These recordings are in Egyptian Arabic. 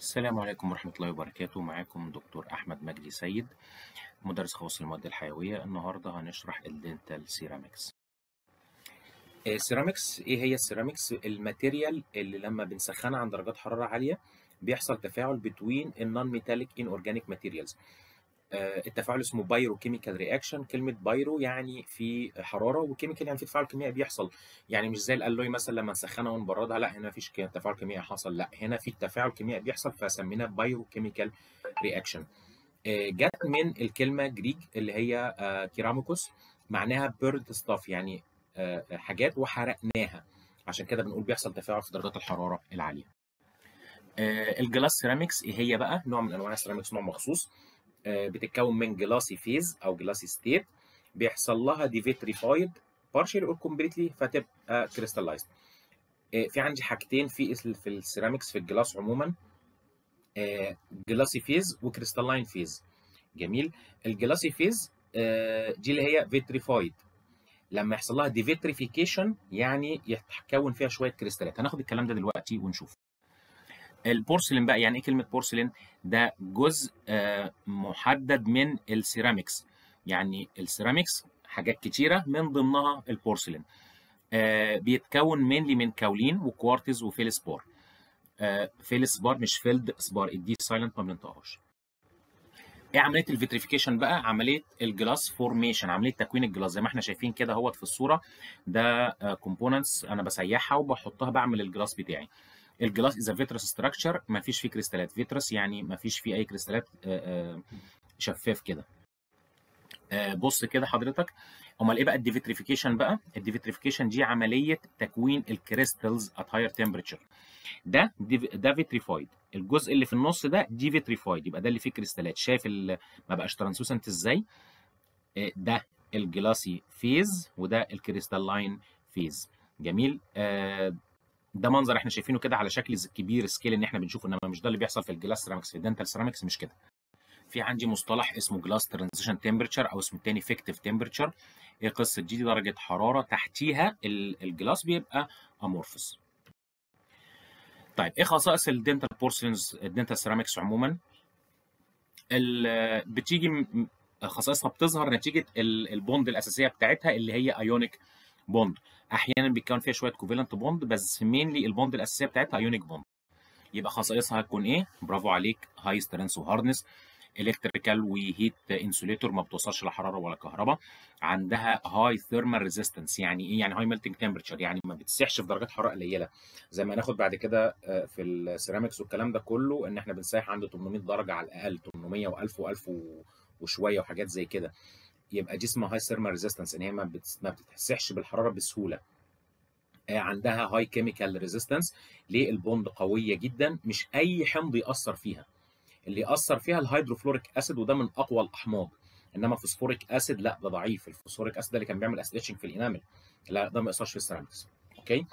السلام عليكم ورحمة الله وبركاته معاكم دكتور أحمد مجدي سيد مدرس خواص المواد الحيوية النهاردة هنشرح الدنتال سيراميكس السيراميكس إيه هي السيراميكس الماتيريال اللي لما بنسخنها عند درجات حرارة عالية بيحصل تفاعل بين النون ميتاليك ان اورجانيك ماتيريالز التفاعل اسمه بايرو كيميكال رياكشن كلمه بايرو يعني في حراره وكيميكال يعني في تفاعل كيميائي بيحصل يعني مش زي الالوي مثلا لما نسخنها ونبردها لا هنا مفيش تفاعل كيميائي حصل لا هنا في تفاعل كيميائي بيحصل فسميناه بايرو كيميكال رياكشن جت من الكلمه جريك اللي هي كيراميكوس معناها بيرد ستاف يعني حاجات وحرقناها عشان كده بنقول بيحصل تفاعل في درجات الحراره العاليه الجلاس سيراميكس ايه هي بقى نوع من انواع السيراميكس نوع مخصوص بتتكون من جلاسي فيز او جلاسي ستيت بيحصل لها ديفيتريفايد بارشلي اور كومبليتلي فتبقى كريستاللايزد في عندي حاجتين في في السيراميكس في الجلاس عموما جلاسي فيز وكريستاللاين فيز جميل الجلاسي فيز دي اللي هي فيتريفايد لما يحصل لها ديفيتريفيكيشن يعني يتكون فيها شويه كريستالات هناخد الكلام ده دلوقتي ونشوف البورسلين بقى يعني ايه كلمه بورسلين ده جزء محدد من السيراميكس يعني السيراميكس حاجات كتيره من ضمنها البورسلين بيتكون مينلي من كاولين وكوارتز وفيلسبار فيلسبار مش فيلد سبار الدي سايلنت ما بننطقهاش ايه عمليه الفيتريفيكيشن بقى عمليه الجلاس فورميشن عمليه تكوين الجلاس زي ما احنا شايفين كده اهوت في الصوره ده كومبوننتس انا بسيحها وبحطها بعمل الجلاس بتاعي الجلاس از فيترس ستراكشر ما فيش فيه كريستالات فيترس يعني ما فيش فيه اي كريستالات شفاف كده بص كده حضرتك امال ايه بقى الديفيتريفيكيشن بقى الديفيتريفيكيشن دي عمليه تكوين الكريستالز ات هاير تمبريتشر ده ده فيتريفايد الجزء اللي في النص ده دي فيتريفايد يبقى ده اللي فيه كريستالات شايف ما بقاش ترانسوسنت ازاي ده الجلاسي فيز وده الكريستالين فيز جميل آه ده منظر احنا شايفينه كده على شكل كبير سكيل ان احنا بنشوفه انما مش ده اللي بيحصل في الجلاس سيراميكس في الدنتال سيراميكس مش كده في عندي مصطلح اسمه جلاس ترانزيشن تمبرتشر او اسمه الثاني فيكتيف تمبرتشر ايه قصه دي, دي درجه حراره تحتيها الجلاس بيبقى امورفس طيب ايه خصائص الدنتال بورسلينز الدنتال سيراميكس عموما بتيجي خصائصها بتظهر نتيجه البوند الاساسيه بتاعتها اللي هي ايونيك بوند احيانا بيتكون فيها شويه كوفالنت بوند بس مينلي البوند الاساسيه بتاعتها ايونيك بوند يبقى خصائصها هتكون ايه برافو عليك هاي سترينث وهاردنس الكتريكال وهيت انسوليتور ما بتوصلش لحراره ولا كهرباء عندها هاي ثيرمال ريزيستنس يعني ايه يعني هاي ميلتنج تمبرتشر يعني ما بتسيحش في درجات حراره قليله زي ما هناخد بعد كده في السيراميكس والكلام ده كله ان احنا بنسيح عند 800 درجه على الاقل 800 و1000 و1000 وشويه وحاجات زي كده يبقى دي اسمها هاي ثيرمال ريزيستنس ان هي ما ما بتتسحش بالحراره بسهوله عندها هاي كيميكال ريزيستنس ليه البوند قويه جدا مش اي حمض ياثر فيها اللي ياثر فيها الهيدروفلوريك اسيد وده من اقوى الاحماض انما فوسفوريك اسيد لا ده ضعيف الفوسفوريك اسيد ده اللي كان بيعمل اسيتشنج في الانامل لا ده ما ياثرش في السيراميكس اوكي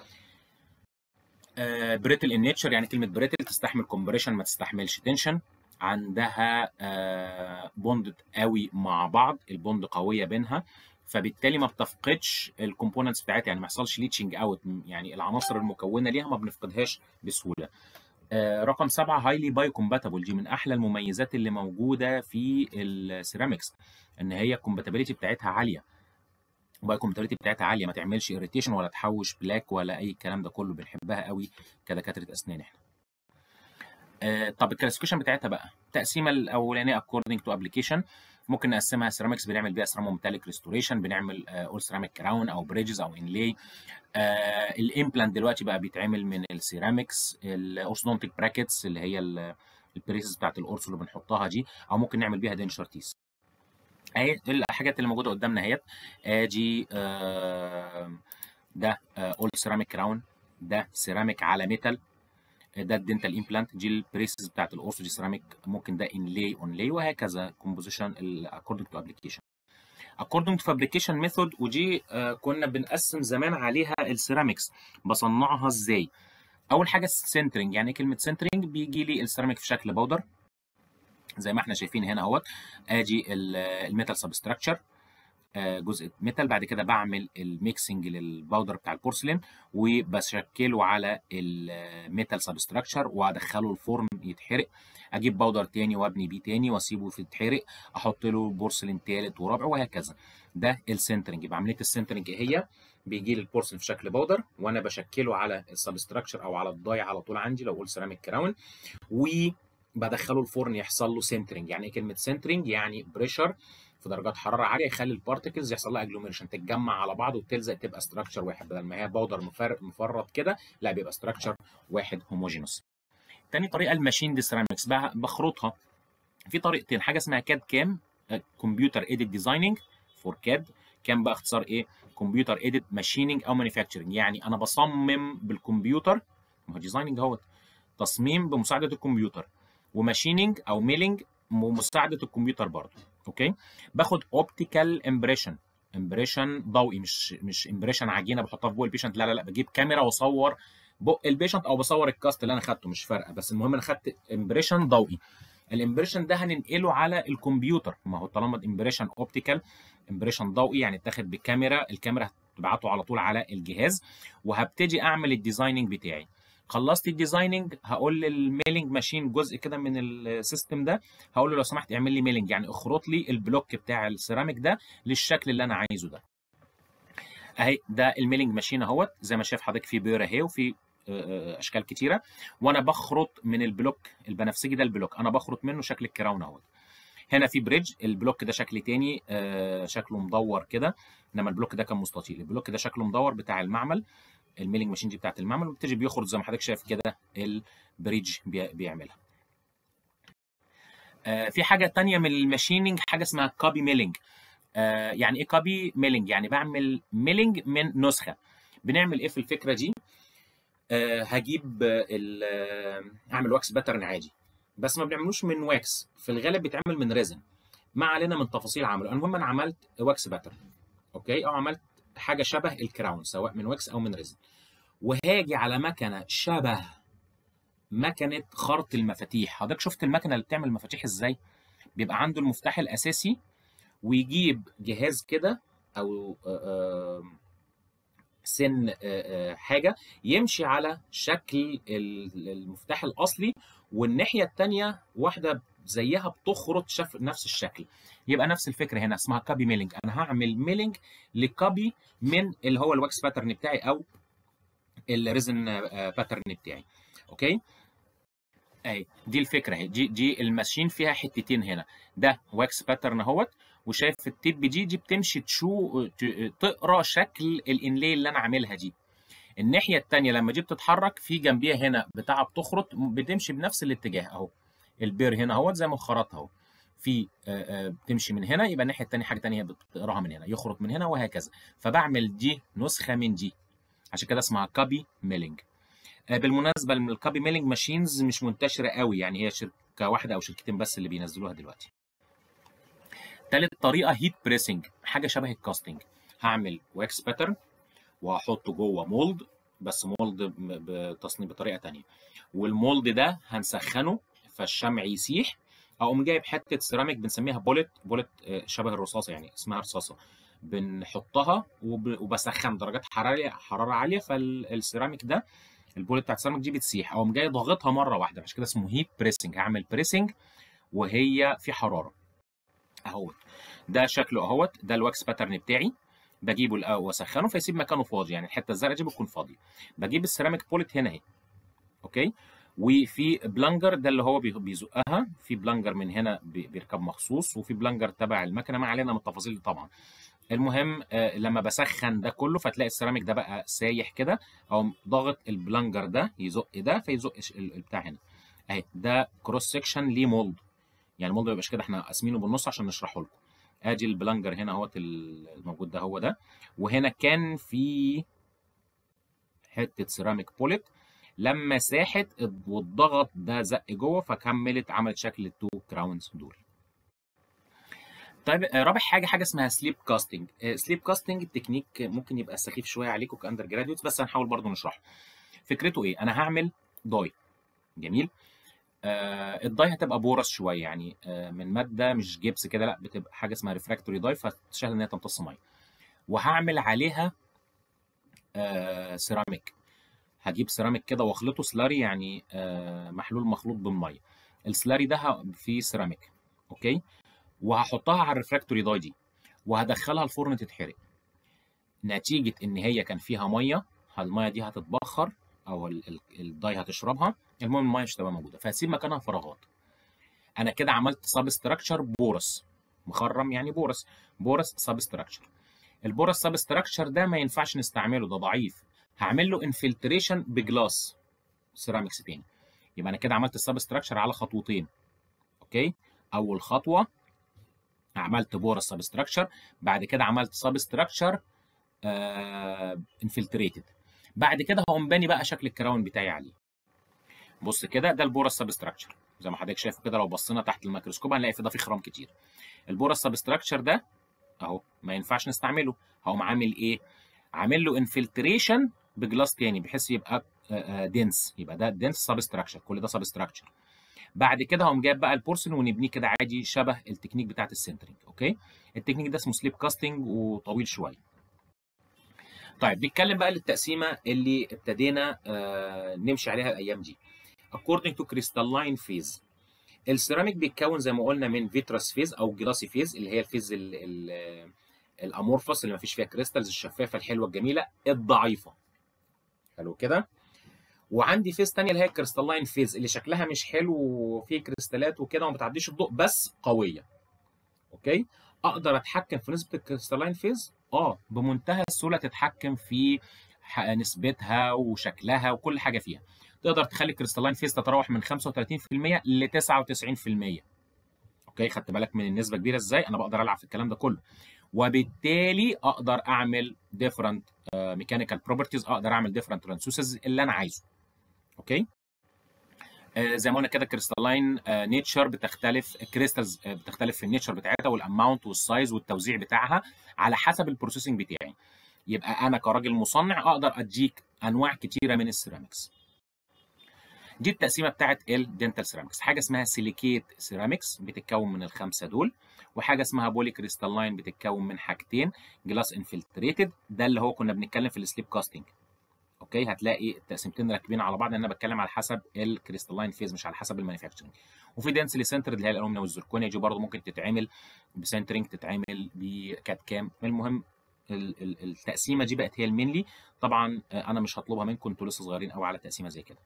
آه بريتل ان نيتشر يعني كلمه بريتل تستحمل كومبريشن ما تستحملش تنشن عندها آه بوند قوي مع بعض البوند قويه بينها فبالتالي ما بتفقدش الكومبوننتس بتاعتها يعني ما يحصلش ليتشنج اوت يعني العناصر المكونه ليها ما بنفقدهاش بسهوله آه رقم سبعة هايلي بايو كومباتبل دي من احلى المميزات اللي موجوده في السيراميكس ان هي الكومباتيبيليتي بتاعتها عاليه البايو كومباتيبيليتي بتاعتها عاليه ما تعملش اريتيشن ولا تحوش بلاك ولا اي الكلام ده كله بنحبها قوي كدكاتره اسنان احنا آه طب الكلاسيفيكيشن بتاعتها بقى التقسيمه الاولانيه اكوردنج تو ابلكيشن ممكن نقسمها سيراميكس بنعمل بيها سيراموميتاليك ريستوريشن بنعمل اول سيراميك كراون او بريدجز او انلاي آه الامبلانت دلوقتي بقى بيتعمل من السيراميكس الاورثودونتيك براكتس اللي هي البريسز بتاعت القرص اللي بنحطها دي او ممكن نعمل بيها دنشر تيس اهي الحاجات اللي موجوده قدامنا اهيت ادي آه ده اول سيراميك كراون ده سيراميك على ميتال ده الدنتال امبلانت دي البريسز بتاعت الاورثو دي سيراميك ممكن ده انلاي اونلاي وهكذا كومبوزيشن اكوردنج تو ابلكيشن اكوردنج تو فابريكيشن ميثود ودي آه كنا بنقسم زمان عليها السيراميكس بصنعها ازاي اول حاجه السنترنج يعني كلمه سنترنج بيجي لي السيراميك في شكل باودر زي ما احنا شايفين هنا اهوت ادي الميتال سبستراكشر آه، جزء ميتال بعد كده بعمل الميكسنج للباودر بتاع البورسلين وبشكله على الميتال سبستراكشر وادخله الفرن يتحرق اجيب باودر تاني وابني بيه تاني واسيبه في يتحرق احط له بورسلين تالت ورابع وهكذا ده السنترنج يبقى عمليه السنترنج هي بيجي لي البورسلين في شكل باودر وانا بشكله على السبستراكشر او على الضاي على طول عندي لو قلت سيراميك كراون وبدخله الفرن يحصل له سنترنج يعني ايه كلمه سنترنج يعني بريشر في درجات حراره عاليه يخلي البارتكلز يحصل لها اجلوميريشن تتجمع على بعض وتلزق تبقى ستراكشر واحد بدل ما هي باودر مفرط كده لا بيبقى ستراكشر واحد هوموجينوس تاني طريقه الماشين دي سيراميكس بخرطها في طريقتين حاجه اسمها كاد كام كمبيوتر ايديت ديزايننج فور كاد كام بقى اختصار ايه كمبيوتر ايديت ماشيننج او مانيفاكتشرنج يعني انا بصمم بالكمبيوتر ما هو ديزايننج اهوت تصميم بمساعده الكمبيوتر وماشيننج او ميلينج بمساعده الكمبيوتر برضه اوكي باخد اوبتيكال امبريشن امبريشن ضوئي مش مش امبريشن عجينه بحطها في بوق البيشنت لا لا لا بجيب كاميرا واصور بق البيشنت او بصور الكاست اللي انا خدته مش فارقه بس المهم انا خدت امبريشن ضوئي الامبريشن ده هننقله على الكمبيوتر ما هو طالما الامبريشن اوبتيكال امبريشن ضوئي يعني اتاخد بكاميرا الكاميرا هتبعته على طول على الجهاز وهبتدي اعمل الديزايننج بتاعي خلصت الديزايننج هقول للميلينج ماشين جزء كده من السيستم ده هقول له لو سمحت اعمل لي ميلينج يعني اخرط لي البلوك بتاع السيراميك ده للشكل اللي انا عايزه ده اهي ده الميلينج ماشين اهوت زي ما شايف حضرتك في بير اهي وفي اشكال كتيره وانا بخرط من البلوك البنفسجي ده البلوك انا بخرط منه شكل الكراون اهوت هنا في بريدج البلوك ده شكل تاني شكله مدور كده انما البلوك ده كان مستطيل البلوك ده شكله مدور بتاع المعمل الميلينج ماشين دي بتاعت المعمل وبتجي بيخرج زي ما حضرتك شايف كده البريدج بيعملها آه في حاجه تانية من الماشيننج حاجه اسمها كوبي ميلينج آه يعني ايه كوبي ميلينج يعني بعمل ميلينج من نسخه بنعمل ايه في الفكره دي آه هجيب اعمل واكس باترن عادي بس ما بنعملوش من واكس في الغالب بيتعمل من ريزن ما علينا من تفاصيل عمله المهم انا عملت واكس باترن اوكي او عملت حاجه شبه الكراون سواء من ويكس او من ريزن وهاجي على مكنه شبه مكنه خرط المفاتيح حضرتك شفت المكنه اللي بتعمل المفاتيح ازاي بيبقى عنده المفتاح الاساسي ويجيب جهاز كده او سن حاجه يمشي على شكل المفتاح الاصلي والناحيه الثانيه واحده زيها بتخرط شف نفس الشكل يبقى نفس الفكره هنا اسمها كابي ميلينج انا هعمل ميلينج لكابي من اللي هو الواكس باترن بتاعي او الريزن باترن بتاعي اوكي اهي دي الفكره اهي دي دي الماشين فيها حتتين هنا ده واكس باترن اهوت وشايف التيب دي دي بتمشي تشو تقرا شكل الانلي اللي انا عاملها دي الناحيه الثانيه لما دي بتتحرك في جنبيها هنا بتاع بتخرط بتمشي بنفس الاتجاه اهو البير هنا اهوت زي ما خرطها اهو في بتمشي من هنا يبقى الناحيه الثانيه حاجه ثانيه بتقراها من هنا يخرط من هنا وهكذا فبعمل دي نسخه من دي عشان كده اسمها كابي ميلينج بالمناسبه الكابي ميلينج ماشينز مش منتشره قوي يعني هي شركه واحده او شركتين بس اللي بينزلوها دلوقتي ثالث طريقه هيت بريسنج حاجه شبه الكاستنج هعمل واكس باترن وهحطه جوه مولد بس مولد بتصنيع بطريقه ثانيه والمولد ده هنسخنه فالشمع يسيح اقوم جايب حته سيراميك بنسميها بولت بولت شبه الرصاصه يعني اسمها رصاصه بنحطها وبسخن درجات حراره حراره عاليه فالسيراميك ده البولت بتاعت السيراميك دي بتسيح اقوم جاي ضاغطها مره واحده عشان كده اسمه هيت بريسنج هعمل بريسنج وهي في حراره اهوت ده شكله اهوت ده الواكس باترن بتاعي بجيبه الاول واسخنه فيسيب مكانه فاضي يعني الحته الزرقاء دي بتكون فاضيه بجيب السيراميك بولت هنا اهي اوكي وفي بلانجر ده اللي هو بيزقها في بلانجر من هنا بيركب مخصوص وفي بلانجر تبع المكنه ما علينا من التفاصيل دي طبعا المهم آه لما بسخن ده كله فتلاقي السيراميك ده بقى سايح كده او ضاغط البلانجر ده يزق ده فيزق البتاع هنا اهي ده كروس سكشن ليه مولد يعني المولد ما يبقاش كده احنا قاسمينه بالنص عشان نشرحه لكم ادي البلانجر هنا اهوت الموجود ده هو ده وهنا كان في حته سيراميك بوليت لما ساحت والضغط ده زق جوه فكملت عملت شكل التو كراونز دول طيب رابع حاجه حاجه اسمها سليب كاستنج سليب كاستنج التكنيك ممكن يبقى سخيف شويه عليكم كاندر جراديوتس بس هنحاول برضو نشرحه فكرته ايه انا هعمل داي جميل آه الداي هتبقى بورس شويه يعني آه من ماده مش جبس كده لا بتبقى حاجه اسمها ريفراكتوري داي فتشهد ان هي تمتص ميه وهعمل عليها آه سيراميك هجيب سيراميك كده واخلطه سلاري يعني آه محلول مخلوط بالميه السلاري ده فيه سيراميك اوكي وهحطها على الريفراكتوري داي دي وهدخلها الفرن تتحرق نتيجه ان هي كان فيها ميه الميه دي هتتبخر او الداي هتشربها المهم الميه مش هتبقى موجوده فهسيب مكانها فراغات انا كده عملت سب ستراكشر بورس مخرم يعني بورس بورس سب ستراكشر البورس سب ستراكشر ده ما ينفعش نستعمله ده ضعيف هعمل له انفلتريشن بجلاس سيراميكس تاني يبقى انا كده عملت السب ستراكشر على خطوتين اوكي اول خطوه عملت بورس سب ستراكشر بعد كده عملت سب ستراكشر انفلتريتد بعد كده هقوم باني بقى شكل الكراون بتاعي عليه بص كده ده البورس سبستراكشر زي ما حضرتك شايف كده لو بصينا تحت الميكروسكوب هنلاقي في ده في خرام كتير البورس سبستراكشر ده اهو ما ينفعش نستعمله هقوم عامل ايه عامل له انفلتريشن بجلاس تاني بحيث يبقى دنس يبقى ده دنس سبستراكشر كل ده سبستراكشر بعد كده هقوم جايب بقى البورسلين ونبنيه كده عادي شبه التكنيك بتاعت السنترنج اوكي التكنيك ده اسمه سليب كاستنج وطويل شويه طيب نتكلم بقى للتقسيمه اللي ابتدينا آه نمشي عليها الايام دي according to crystalline phase السيراميك بيتكون زي ما قلنا من فيترس فيز او جلاسي فيز اللي هي الفيز ال ال الامورفس اللي ما فيش فيها كريستالز الشفافه الحلوه الجميله الضعيفه حلو كده وعندي فيز ثانيه اللي هي الكريستالين فيز اللي شكلها مش حلو وفيه كريستالات وكده وما بتعديش الضوء بس قويه اوكي اقدر اتحكم في نسبه الكريستالين فيز اه بمنتهى السهوله تتحكم في نسبتها وشكلها وكل حاجه فيها تقدر تخلي الكريستالين فيز تتراوح من 35% ل 99% اوكي خدت بالك من النسبه كبيره ازاي انا بقدر العب في الكلام ده كله وبالتالي اقدر اعمل ديفرنت ميكانيكال بروبرتيز اقدر اعمل ديفرنت ترانسوسز اللي انا عايزه اوكي آه زي ما قلنا كده كريستالين آه نيتشر بتختلف الكريستالز آه بتختلف في النيتشر بتاعتها والاماونت والسايز والتوزيع بتاعها على حسب البروسيسنج بتاعي يبقى انا كراجل مصنع اقدر اديك انواع كتيره من السيراميكس دي التقسيمه بتاعت الدنتال سيراميكس حاجه اسمها سيليكيت سيراميكس بتتكون من الخمسه دول وحاجه اسمها بولي كريستالين بتتكون من حاجتين جلاس انفلتريتد ده اللي هو كنا بنتكلم في السليب كاستنج اوكي هتلاقي التقسيمتين راكبين على بعض انا بتكلم على حسب الكريستالين فيز مش على حسب المانيفاكتشرنج وفي دنسلي سنترد اللي هي الالومنيوم والزركونيا دي برضه ممكن تتعمل بسنترنج تتعمل بكات كام المهم التقسيمه دي بقت هي المينلي طبعا انا مش هطلبها منكم انتوا لسه صغيرين قوي على تقسيمه زي كده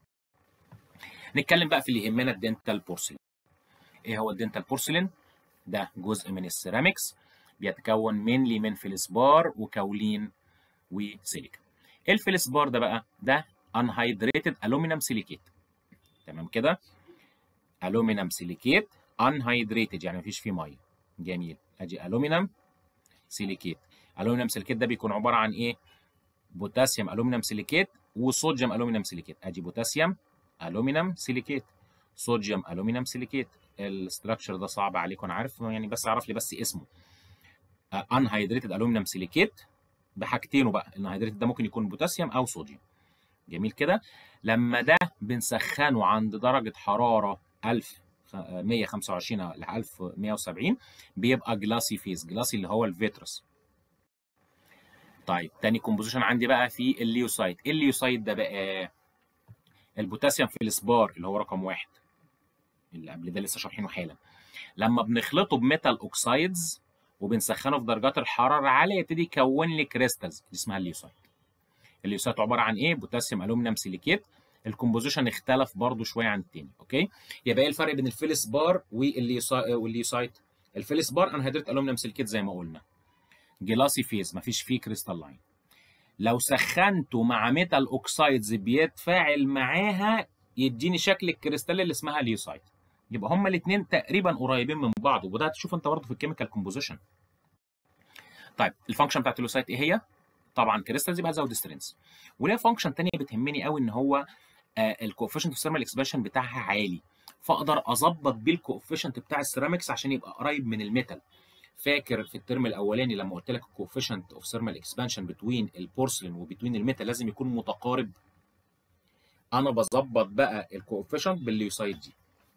نتكلم بقى في اللي يهمنا الدنتال بورسلين ايه هو الدنتال بورسلين ده جزء من السيراميكس بيتكون مينلي من فلسبار وكاولين وسيليكا الفلسبار ده بقى ده انهيدريتد الومنيوم سيليكيت تمام كده الومنيوم سيليكيت انهيدريتد يعني مفيش فيه ميه جميل ادي الومنيوم سيليكيت الومنيوم سيليكيت ده بيكون عباره عن ايه بوتاسيوم الومنيوم سيليكيت وصوديوم الومنيوم سيليكيت ادي بوتاسيوم الومنيوم سيليكيت صوديوم الومنيوم سيليكيت الاستراكشر ده صعب عليكم انا عارف يعني بس اعرف لي بس اسمه انهيدريتد الومنيوم سيليكيت بحاجتينه بقى الانهيدريتد ده ممكن يكون بوتاسيوم او صوديوم جميل كده لما ده بنسخنه عند درجه حراره 1125 ل 1170 بيبقى جلاسي فيز جلاسي اللي هو الفيترس طيب تاني كومبوزيشن عندي بقى في الليوسايت الليوسايت ده بقى البوتاسيوم في السبار اللي هو رقم واحد اللي قبل ده لسه شارحينه حالا لما بنخلطه بميتال اوكسايدز وبنسخنه في درجات الحراره عاليه يبتدي يكون لي كريستالز دي اسمها الليوسايت الليوسايت عباره عن ايه بوتاسيوم الومنيوم سيليكيت الكومبوزيشن اختلف برضو شويه عن التاني اوكي يبقى ايه الفرق بين الفيلسبار والليوسايت الفيلسبار انهيدريت الومنيوم سيليكيت زي ما قلنا جلاسي فيز مفيش فيه كريستالين لو سخنته مع ميتال اوكسايدز بيتفاعل معاها يديني شكل الكريستال اللي اسمها ليوسايت يبقى هما الاثنين تقريبا قريبين من بعض وده هتشوف انت برضه في الكيميكال كومبوزيشن طيب الفانكشن بتاعت الليوسايت ايه هي طبعا كريستالز يبقى هتزود سترينث وليها فانكشن ثانيه بتهمني قوي ان هو آه الكوفيشنت اوف ثيرمال اكسبانشن بتاعها عالي فاقدر اظبط بيه الكوفيشنت بتاع السيراميكس عشان يبقى قريب من الميتال فاكر في الترم الاولاني لما قلت لك الكوفيشنت اوف ثيرمال اكسبانشن بتوين البورسلين وبتوين الميتال لازم يكون متقارب انا بظبط بقى الكوفيشنت بالليوسايت دي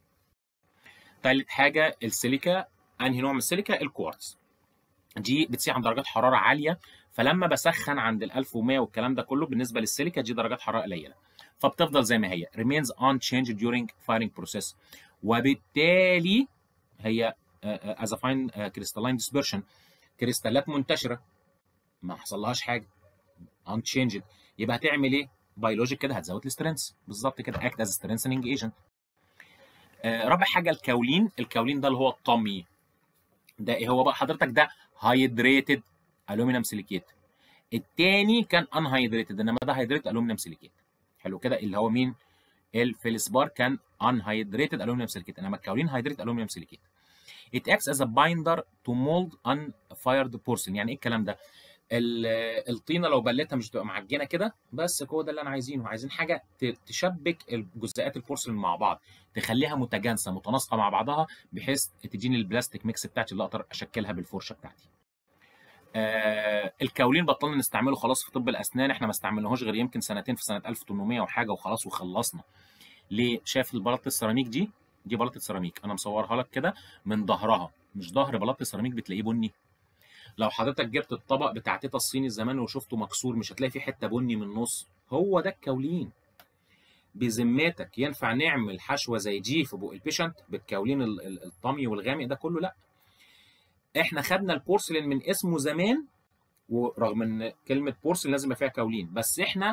تالت حاجه السيليكا انهي نوع من السيليكا الكوارتز دي بتسيح عند درجات حراره عاليه فلما بسخن عند ال 1100 والكلام ده كله بالنسبه للسيليكا دي درجات حراره قليله فبتفضل زي ما هي remains unchanged during firing process وبالتالي هي از فاين كريستالين ديسبرشن كريستالات منتشره ما حصلهاش حاجه unchanged يبقى هتعمل ايه؟ بيولوجيك كده هتزود السترينث بالظبط كده act as strengthening agent آه رابع حاجه الكاولين الكاولين ده اللي هو الطمي ده ايه هو بقى حضرتك ده هايدريتد الومنيوم سيليكيت التاني كان ان هايدريتد انما ده هايدريتد الومنيوم سيليكيت حلو كده اللي هو مين الفيلسبار كان ان هايدريتد الومنيوم سيليكيت انما الكاولين هايدريتد الومنيوم سيليكيت it acts as a binder to mold unfired porcelain يعني ايه الكلام ده الطينه لو بلتها مش هتبقى معجنه كده بس هو ده اللي انا عايزينه عايزين حاجه تشبك جزيئات البورسلين مع بعض تخليها متجانسه متناسقه مع بعضها بحيث تديني البلاستيك ميكس بتاعتي اللي اقدر اشكلها بالفرشه بتاعتي آه الكاولين بطلنا نستعمله خلاص في طب الاسنان احنا ما استعملناهوش غير يمكن سنتين في سنه 1800 وحاجه وخلاص وخلصنا ليه شايف البلاطه السيراميك دي دي بلاطه سيراميك انا مصورها لك كده من ظهرها مش ظهر بلاطه السيراميك بتلاقيه بني لو حضرتك جبت الطبق بتاع تيتا الصيني زمان وشفته مكسور مش هتلاقي فيه حته بني من النص هو ده الكاولين بذمتك ينفع نعمل حشوه زي دي في بق البيشنت بالكاولين الطمي والغامق ده كله لا احنا خدنا البورسلين من اسمه زمان ورغم ان كلمه بورسلين لازم يبقى فيها كاولين بس احنا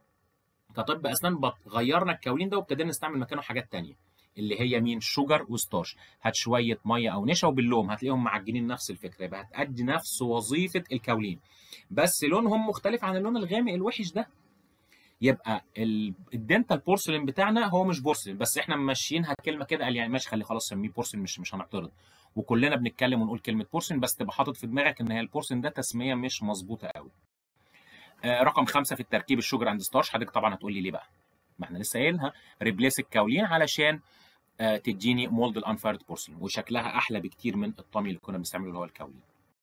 كطب اسنان غيرنا الكاولين ده وابتدينا نستعمل مكانه حاجات تانية اللي هي مين شوجر وستارش هات شويه ميه او نشا وباللوم هتلاقيهم معجنين نفس الفكره يبقى هتأدي نفس وظيفه الكاولين بس لونهم مختلف عن اللون الغامق الوحش ده يبقى الدنتال بورسلين بتاعنا هو مش بورسلين بس احنا ماشيينها كلمه كده قال يعني ماشي خلي خلاص سميه بورسلين مش مش هنعترض وكلنا بنتكلم ونقول كلمه بورسلين بس تبقى حاطط في دماغك ان هي البورسلين ده تسميه مش مظبوطه قوي آه رقم خمسة في التركيب الشوجر اند ستارش حضرتك طبعا هتقول لي ليه بقى ما احنا لسه قايلها ريبليس الكاولين علشان آه تديني مولد الانفايرد بورسلين وشكلها احلى بكتير من الطمي اللي كنا بنستعمله اللي هو الكاولين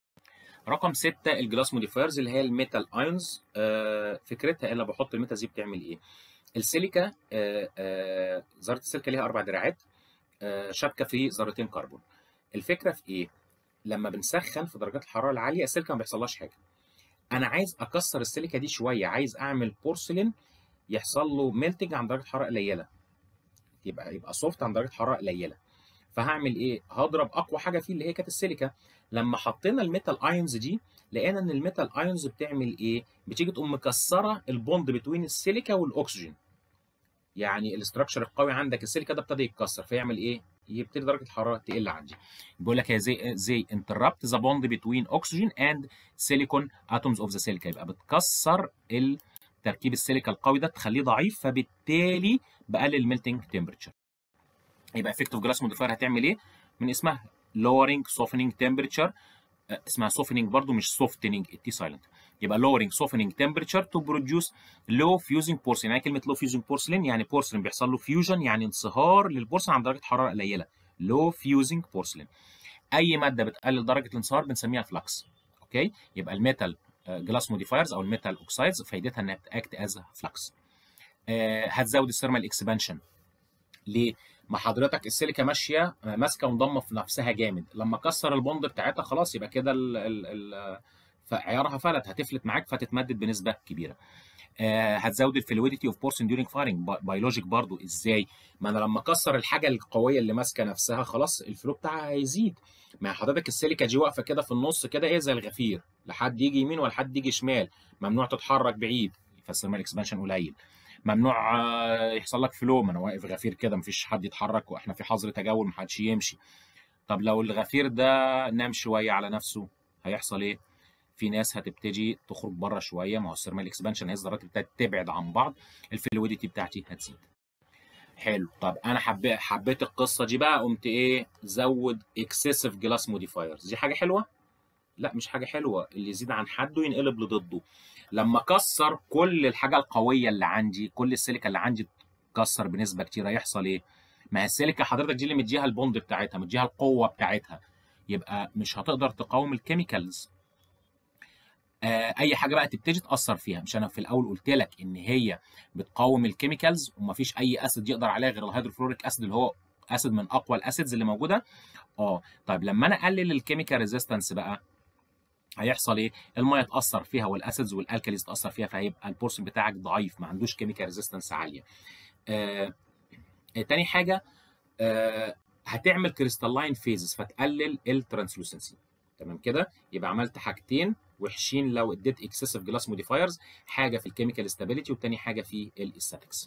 رقم ستة الجلاس موديفايرز اللي هي الميتال ايونز آه فكرتها انا بحط الميتال دي بتعمل ايه السيليكا آه آه ذره السيليكا ليها اربع دراعات آه شابكه في ذرتين كربون الفكره في ايه لما بنسخن في درجات الحراره العاليه السيليكا ما بيحصلهاش حاجه انا عايز اكسر السيليكا دي شويه عايز اعمل بورسلين يحصل له ميلتنج عند درجه حراره قليله يبقى يبقى سوفت عند درجه حراره قليله فهعمل ايه هضرب اقوى حاجه فيه اللي هي كانت السيليكا لما حطينا الميتال ايونز دي لقينا ان الميتال ايونز بتعمل ايه بتيجي تقوم مكسره البوند بين السيليكا والاكسجين يعني الاستراكشر القوي عندك السيليكا ده ابتدى يتكسر فيعمل ايه يبتدي درجه الحراره تقل عندي بيقول لك هي زي زي انتربت ذا بوند بين اوكسجين اند سيليكون اتومز اوف ذا سيليكا يبقى بتكسر تركيب السيليكا القوي ده تخليه ضعيف فبالتالي بقلل الميلتنج تمبرتشر يبقى افكتيف جلاس موديفاير هتعمل ايه من اسمها lowering softening temperature اسمها softening برضو مش softening التي سايلنت يبقى lowering softening temperature to produce low fusing porcelain يعني كلمه low fusing porcelain يعني porcelain بيحصل له فيوجن يعني انصهار للبورسلين عند درجه حراره قليله low fusing porcelain اي ماده بتقلل درجه الانصهار بنسميها فلكس اوكي يبقى الميتال جلاس موديفايرز او الميتال اوكسايدز فايدتها انها بتاكت از فلكس هتزود الثيرمال اكسبانشن ليه؟ ما حضرتك السيليكا ماشيه ماسكه ومضمه في نفسها جامد لما كسر البوند بتاعتها خلاص يبقى كده ال ال ال عيارها فلت هتفلت معاك فتتمدد بنسبه كبيره آه هتزود الفلويديتي اوف بورسن ديورنج فايرنج بيولوجيك برضو ازاي ما انا لما اكسر الحاجه القويه اللي ماسكه نفسها خلاص الفلو بتاعها هيزيد ما حضرتك السيليكا دي واقفه كده في النص كده ايه زي الغفير لحد يجي يمين ولا حد يجي شمال ممنوع تتحرك بعيد فالثيرمال اكسبانشن قليل ممنوع يحصل لك فلو ما انا واقف غفير كده مفيش حد يتحرك واحنا في حظر تجول محدش يمشي طب لو الغفير ده نام شويه على نفسه هيحصل ايه في ناس هتبتدي تخرج بره شويه ما هو الثيرمال اكسبانشن هي الذرات ابتدت تبعد عن بعض الفلويديتي بتاعتي هتزيد حلو طب انا حبيت حبيت القصه دي بقى قمت ايه زود اكسسيف جلاس موديفايرز دي حاجه حلوه لا مش حاجه حلوه اللي يزيد عن حده ينقلب لضده لما كسر كل الحاجه القويه اللي عندي كل السيليكا اللي عندي تكسر بنسبه كتيره يحصل ايه ما هي السيليكا حضرتك دي اللي مديها البوند بتاعتها مديها القوه بتاعتها يبقى مش هتقدر تقاوم الكيميكالز آه اي حاجه بقى تبتدي تاثر فيها مش انا في الاول قلت لك ان هي بتقاوم الكيميكالز ومفيش اي اسيد يقدر عليها غير الهيدروفلوريك اسيد اللي هو اسيد من اقوى الاسيدز اللي موجوده اه طيب لما انا اقلل الكيميكال ريزيستنس بقى هيحصل ايه؟ الميه تاثر فيها والاسيدز والالكاليز تاثر فيها فهيبقى البورسن بتاعك ضعيف ما عندوش كيميكال ريزيستنس عاليه. آه تاني حاجه آه هتعمل كريستالين فيزز فتقلل الترانسلوسنسي تمام كده؟ يبقى عملت حاجتين وحشين لو اديت اكسسيف جلاس موديفايرز حاجه في الكيميكال ستابيليتي والتاني حاجه في الاستاتكس.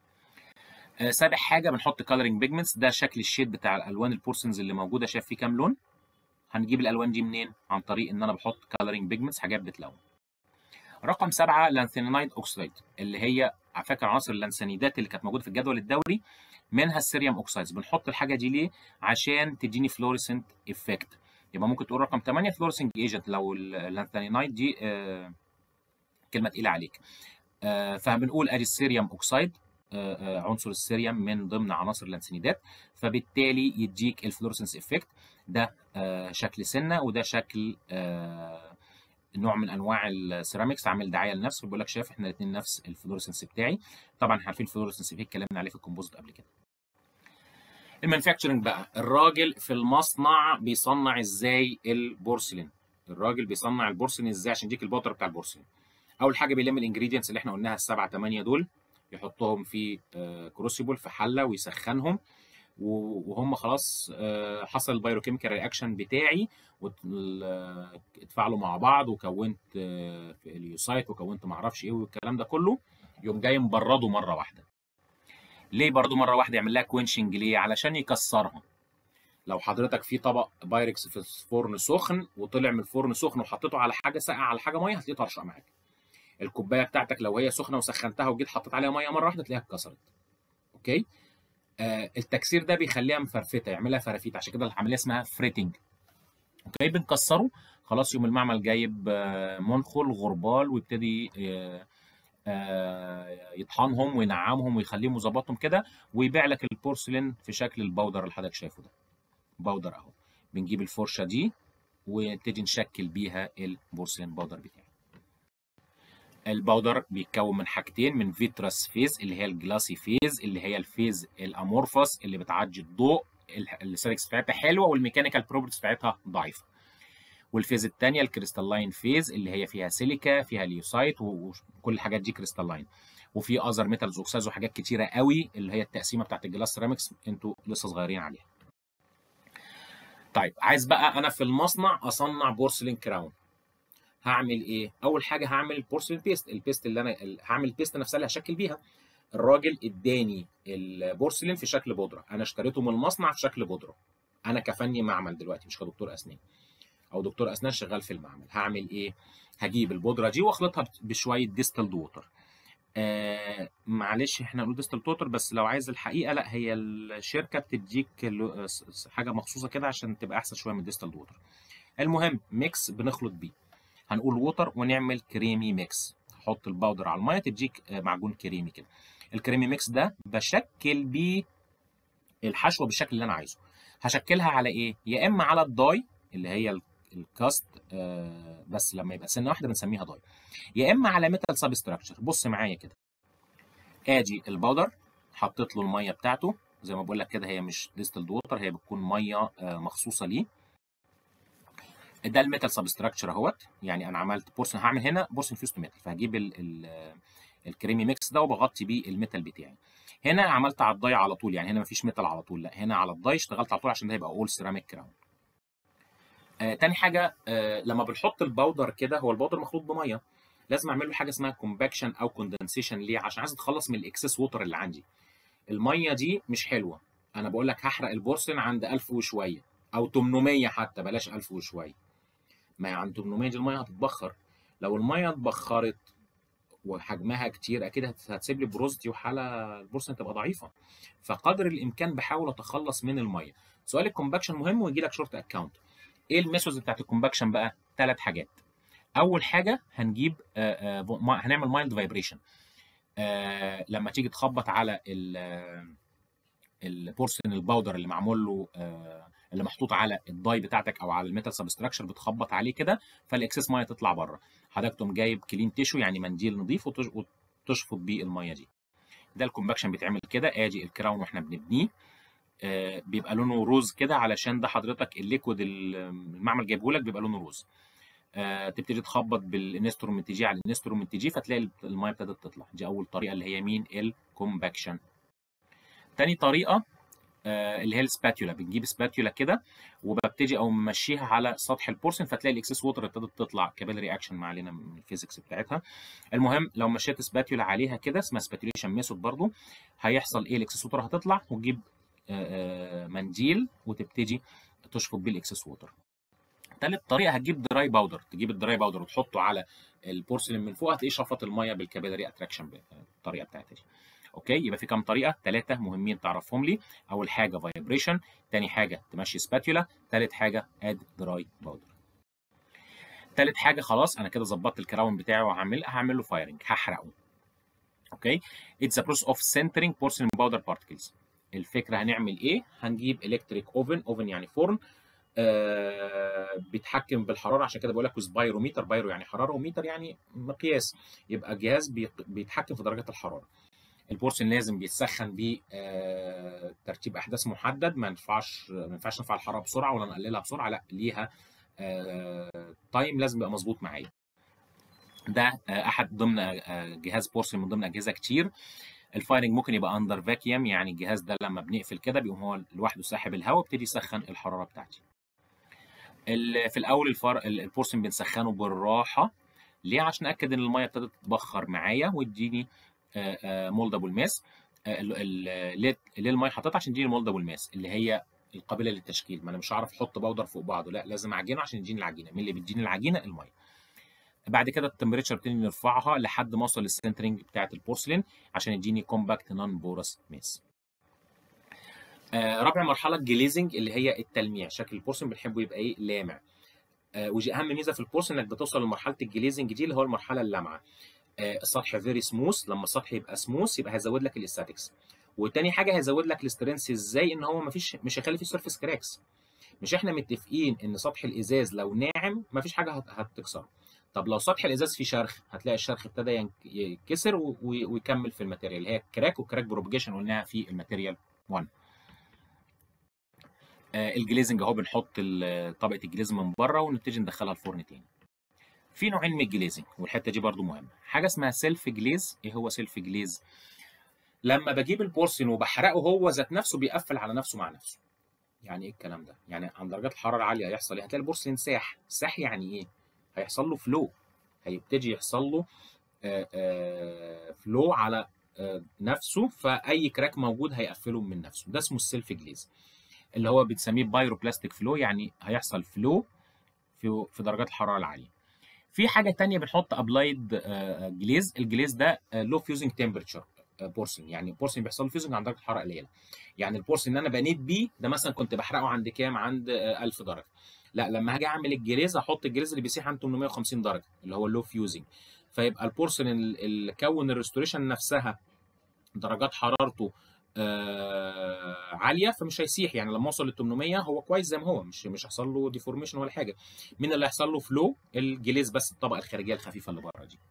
آه سابع حاجه بنحط كالرنج بيجمنتس ده شكل الشيد بتاع الالوان البورسنز اللي موجوده شايف فيه كام لون؟ هنجيب الالوان دي منين؟ عن طريق ان انا بحط كالرنج بيجمنتس حاجات بتلون. رقم سبعه لانثينايد اوكسيد اللي هي على فكره عناصر اللانثانيدات اللي كانت موجوده في الجدول الدوري منها السيريوم اوكسايدز بنحط الحاجه دي ليه؟ عشان تديني فلوريسنت افكت يبقى ممكن تقول رقم 8 فلوريسنج ايجنت لو اللانثانيدات دي آه كلمه تقيله عليك. آه فبنقول ادي السيريوم اوكسايد آه عنصر السيريوم من ضمن عناصر اللانثانيدات فبالتالي يديك الفلورسنس افكت ده آه شكل سنه وده شكل آه نوع من انواع السيراميكس عامل دعايه لنفسه بيقول لك شايف احنا الاثنين نفس الفلورسنس بتاعي طبعا احنا عارفين الفلورسنس افكت اتكلمنا عليه في الكومبوزيت قبل كده المانيفاكتشرنج بقى الراجل في المصنع بيصنع ازاي البورسلين الراجل بيصنع البورسلين ازاي عشان يديك البودره بتاع البورسلين اول حاجه بيلم الانجريدينتس اللي احنا قلناها السبعه ثمانيه دول يحطهم في كروسيبل في حله ويسخنهم وهم خلاص حصل البايروكيميكال رياكشن بتاعي اتفاعلوا مع بعض وكونت اليوسايت وكونت ما اعرفش ايه والكلام ده كله يقوم جاي مبرده مره واحده ليه برضه مره واحده يعمل لها كوينشنج ليه علشان يكسرها لو حضرتك في طبق بايركس في الفرن سخن وطلع من الفرن سخن وحطيته على حاجه ساقعه على حاجه ميه هتلاقيه طرشق معاك الكوبايه بتاعتك لو هي سخنه وسخنتها وجيت حطيت عليها ميه مره واحده تلاقيها اتكسرت اوكي آه التكسير ده بيخليها مفرفته يعملها فرافيت عشان كده العمليه اسمها فريتنج اوكي بنكسره خلاص يوم المعمل جايب آه منخل غربال ويبتدي آه آه يطحنهم وينعمهم ويخليهم ويظبطهم كده ويبيع لك البورسلين في شكل البودر اللي حضرتك شايفه ده بودر اهو بنجيب الفرشه دي ونبتدي نشكل بيها البورسلين بودر بتاعي الباودر بيتكون من حاجتين من فيتراس فيز اللي هي الجلاسي فيز اللي هي الفيز الامورفوس اللي بتعدي الضوء السيركس بتاعتها حلوه والميكانيكال بروبرتيز بتاعتها ضعيفه والفيز الثانيه الكريستالين فيز اللي هي فيها سيليكا فيها ليوسايت وكل الحاجات دي كريستالين وفي اذر ميتالز اوكسايدز وحاجات كتيره قوي اللي هي التقسيمه بتاعت الجلاس سيراميكس انتوا لسه صغيرين عليها طيب عايز بقى انا في المصنع اصنع بورسلين كراون هعمل ايه؟ اول حاجه هعمل بورسلين بيست، البيست اللي انا هعمل البيست نفسها اللي هشكل بيها. الراجل اداني البورسلين في شكل بودره، انا اشتريته من المصنع في شكل بودره. انا كفني معمل دلوقتي مش كدكتور اسنان. او دكتور اسنان شغال في المعمل، هعمل ايه؟ هجيب البودره دي واخلطها بشويه ديستلد ووتر. آه معلش احنا نقول ديستلد ووتر بس لو عايز الحقيقه لا هي الشركه بتديك حاجه مخصوصه كده عشان تبقى احسن شويه من الديستلد ووتر. المهم ميكس بنخلط بيه. هنقول ووتر ونعمل كريمي ميكس حط الباودر على الميه تديك معجون كريمي كده الكريمي ميكس ده بشكل بيه الحشوه بالشكل اللي انا عايزه هشكلها على ايه يا اما على الداي اللي هي الكاست آه بس لما يبقى سنه واحده بنسميها داي يا اما على ميتال سبستراكشر بص معايا كده ادي الباودر حطيت له الميه بتاعته زي ما بقول لك كده هي مش ديستلد ووتر هي بتكون ميه آه مخصوصه ليه ده الميتال سبستراكشر اهوت يعني انا عملت بورسن هعمل هنا بورسن فيوست ميتال فهجيب ال ال الكريمي ميكس ده وبغطي بيه الميتال بتاعي هنا عملت على الضاي على طول يعني هنا مفيش ميتال على طول لا هنا على الضاي اشتغلت على طول عشان ده يبقى اول سيراميك كراون آه تاني حاجه آه لما بنحط الباودر كده هو الباودر مخلوط بميه لازم اعمل له حاجه اسمها كومباكشن او كوندنسيشن ليه عشان عايز اتخلص من الاكسس ووتر اللي عندي الميه دي مش حلوه انا بقول لك هحرق البورسلين عند 1000 وشويه او 800 حتى بلاش 1000 وشويه ما عند 800 دي الميه هتتبخر لو الميه اتبخرت وحجمها كتير اكيد هتسيب لي بروزتي وحاله البورسلين تبقى ضعيفه فقدر الامكان بحاول اتخلص من الميه سؤال الكومباكشن مهم ويجي لك شورت اكونت ايه الميثودز بتاعت الكومباكشن بقى ثلاث حاجات اول حاجه هنجيب آآ آآ هنعمل مايلد فايبريشن لما تيجي تخبط على البورسلين الباودر اللي معمول له اللي محطوط على الداي بتاعتك او على الميتال سبستراكشر بتخبط عليه كده فالاكسس ميه تطلع بره حضرتك تقوم جايب كلين تيشو يعني منديل نظيف وتشفط بيه الميه دي ده الكومباكشن بيتعمل كده ادي الكراون واحنا بنبنيه آه، بيبقى لونه روز كده علشان ده حضرتك الليكويد ال- المعمل جايبه لك بيبقى لونه روز آه، تبتدي تخبط بالانسترومنت جي على الانسترومنت جي فتلاقي الميه ابتدت تطلع دي اول طريقه اللي هي مين الكومباكشن تاني طريقه آه، اللي هي السباتيولا بنجيب سباتيولا كده وببتدي او ممشيها على سطح البورسن فتلاقي الاكسس ووتر ابتدت تطلع كابيل رياكشن ما علينا من الفيزيكس بتاعتها المهم لو مشيت سباتيولا عليها كده اسمها سباتيوليشن ميثود برضو هيحصل ايه الاكسس ووتر هتطلع وتجيب آه، آه، منديل وتبتدي تشفط بيه الاكسس ووتر تالت طريقه هتجيب دراي باودر تجيب الدراي باودر وتحطه على البورسلين من فوق هتلاقيه شفط الميه بالكابيلاري اتراكشن الطريقه بتاعتها دي اوكي يبقى في كام طريقه ثلاثه مهمين تعرفهم لي اول حاجه فايبريشن تاني حاجه تمشي سباتيولا ثالث حاجه اد دراي باودر ثالث حاجه خلاص انا كده ظبطت الكراون بتاعي وهعمل هعمل له فايرنج هحرقه اوكي اتس ا بروسس اوف سنترينج بورسلين باودر بارتكلز الفكره هنعمل ايه هنجيب الكتريك اوفن اوفن يعني فرن آه بيتحكم بالحراره عشان كده بقول لك بايروميتر بايرو يعني حراره وميتر يعني مقياس يبقى جهاز بي- بيتحكم في درجات الحراره البورسلين لازم بيتسخن ب آه ترتيب احداث محدد ما ينفعش ما ينفعش نرفع الحراره بسرعه ولا نقللها بسرعه لا ليها آه تايم لازم يبقى مظبوط معايا ده آه احد ضمن آه جهاز بورسلين من ضمن اجهزه كتير الفايرنج ممكن يبقى اندر فاكيوم يعني الجهاز ده لما بنقفل كده بيقوم هو لوحده ساحب الهواء ويبتدي يسخن الحراره بتاعتي ال- في الاول الفر... ال- البورسلين بنسخنه بالراحه ليه عشان ناكد ان الميه ابتدت تتبخر معايا وتديني مولدبل ماس ليه ليه الميه حطيتها عشان تديني مولدبل ماس اللي هي القابله للتشكيل ما انا مش هعرف احط باودر فوق بعضه لا لازم اعجنه عشان يديني العجينه مين اللي بيديني العجينه الميه بعد كده التمبريتشر بتبتدي نرفعها لحد ما اوصل للسنترنج بتاعه البورسلين عشان يديني كومباكت نون بورس ماس آه، رابع مرحله الجليزنج اللي هي التلميع شكل البورسلين بنحبه يبقى ايه لامع آه، ودي اهم ميزه في البورسلين انك بتوصل لمرحله الجليزنج دي اللي هو المرحله اللامعه آه، السطح فيري سموث لما السطح يبقى سموث يبقى هيزود لك الاستاتكس وتاني حاجه هيزود لك الاسترنس ازاي ان هو مفيش مش هيخلي فيه سيرفيس كراكس مش احنا متفقين ان سطح الازاز لو ناعم مفيش حاجه هت- هتكسره طب لو سطح الازاز فيه شرخ هتلاقي الشرخ ابتدى ينك- يتكسر و- و- ويكمل في الماتيريال اللي هي كراك وكراك بروبجيشن قلناها في الماتيريال 1 آه، الجليزنج اهو بنحط ال- طبقه الجليز من بره ونبتدي ندخلها الفرن تاني في نوعين من الجليزنج والحته دي برضو مهمه حاجه اسمها سيلف جليز ايه هو سيلف جليز لما بجيب البورسلين وبحرقه هو ذات نفسه بيقفل على نفسه مع نفسه يعني ايه الكلام ده يعني عند درجات الحراره العاليه هيحصل ايه هتلاقي البورسلين ساح ساح يعني ايه هيحصل له فلو هيبتدي يحصل له آه، آه، فلو على آه، نفسه فاي كراك موجود هيقفله من نفسه ده اسمه السيلف جليز اللي هو بنسميه بايروبلاستيك فلو يعني هيحصل فلو في في درجات الحراره العاليه في حاجه تانية بنحط ابلايد جليز الجليز ده لو فيوزنج تمبرتشر بورسلين يعني البورسلين بيحصل له فيوزنج عند درجه حراره قليله يعني البورسلين اللي انا بنيت بيه ده مثلا كنت بحرقه عند كام عند آه، 1000 درجه لا لما هاجي اعمل الجليز احط الجليز اللي بيسيح عند 850 درجه اللي هو اللو فيوزنج فيبقى البورسلين اللي كون الريستوريشن نفسها درجات حرارته آه عاليه فمش هيسيح يعني لما اوصل ل 800 هو كويس زي ما هو مش مش هيحصل له ديفورميشن ولا حاجه مين اللي هيحصل له فلو الجليز بس الطبقه الخارجيه الخفيفه اللي بره دي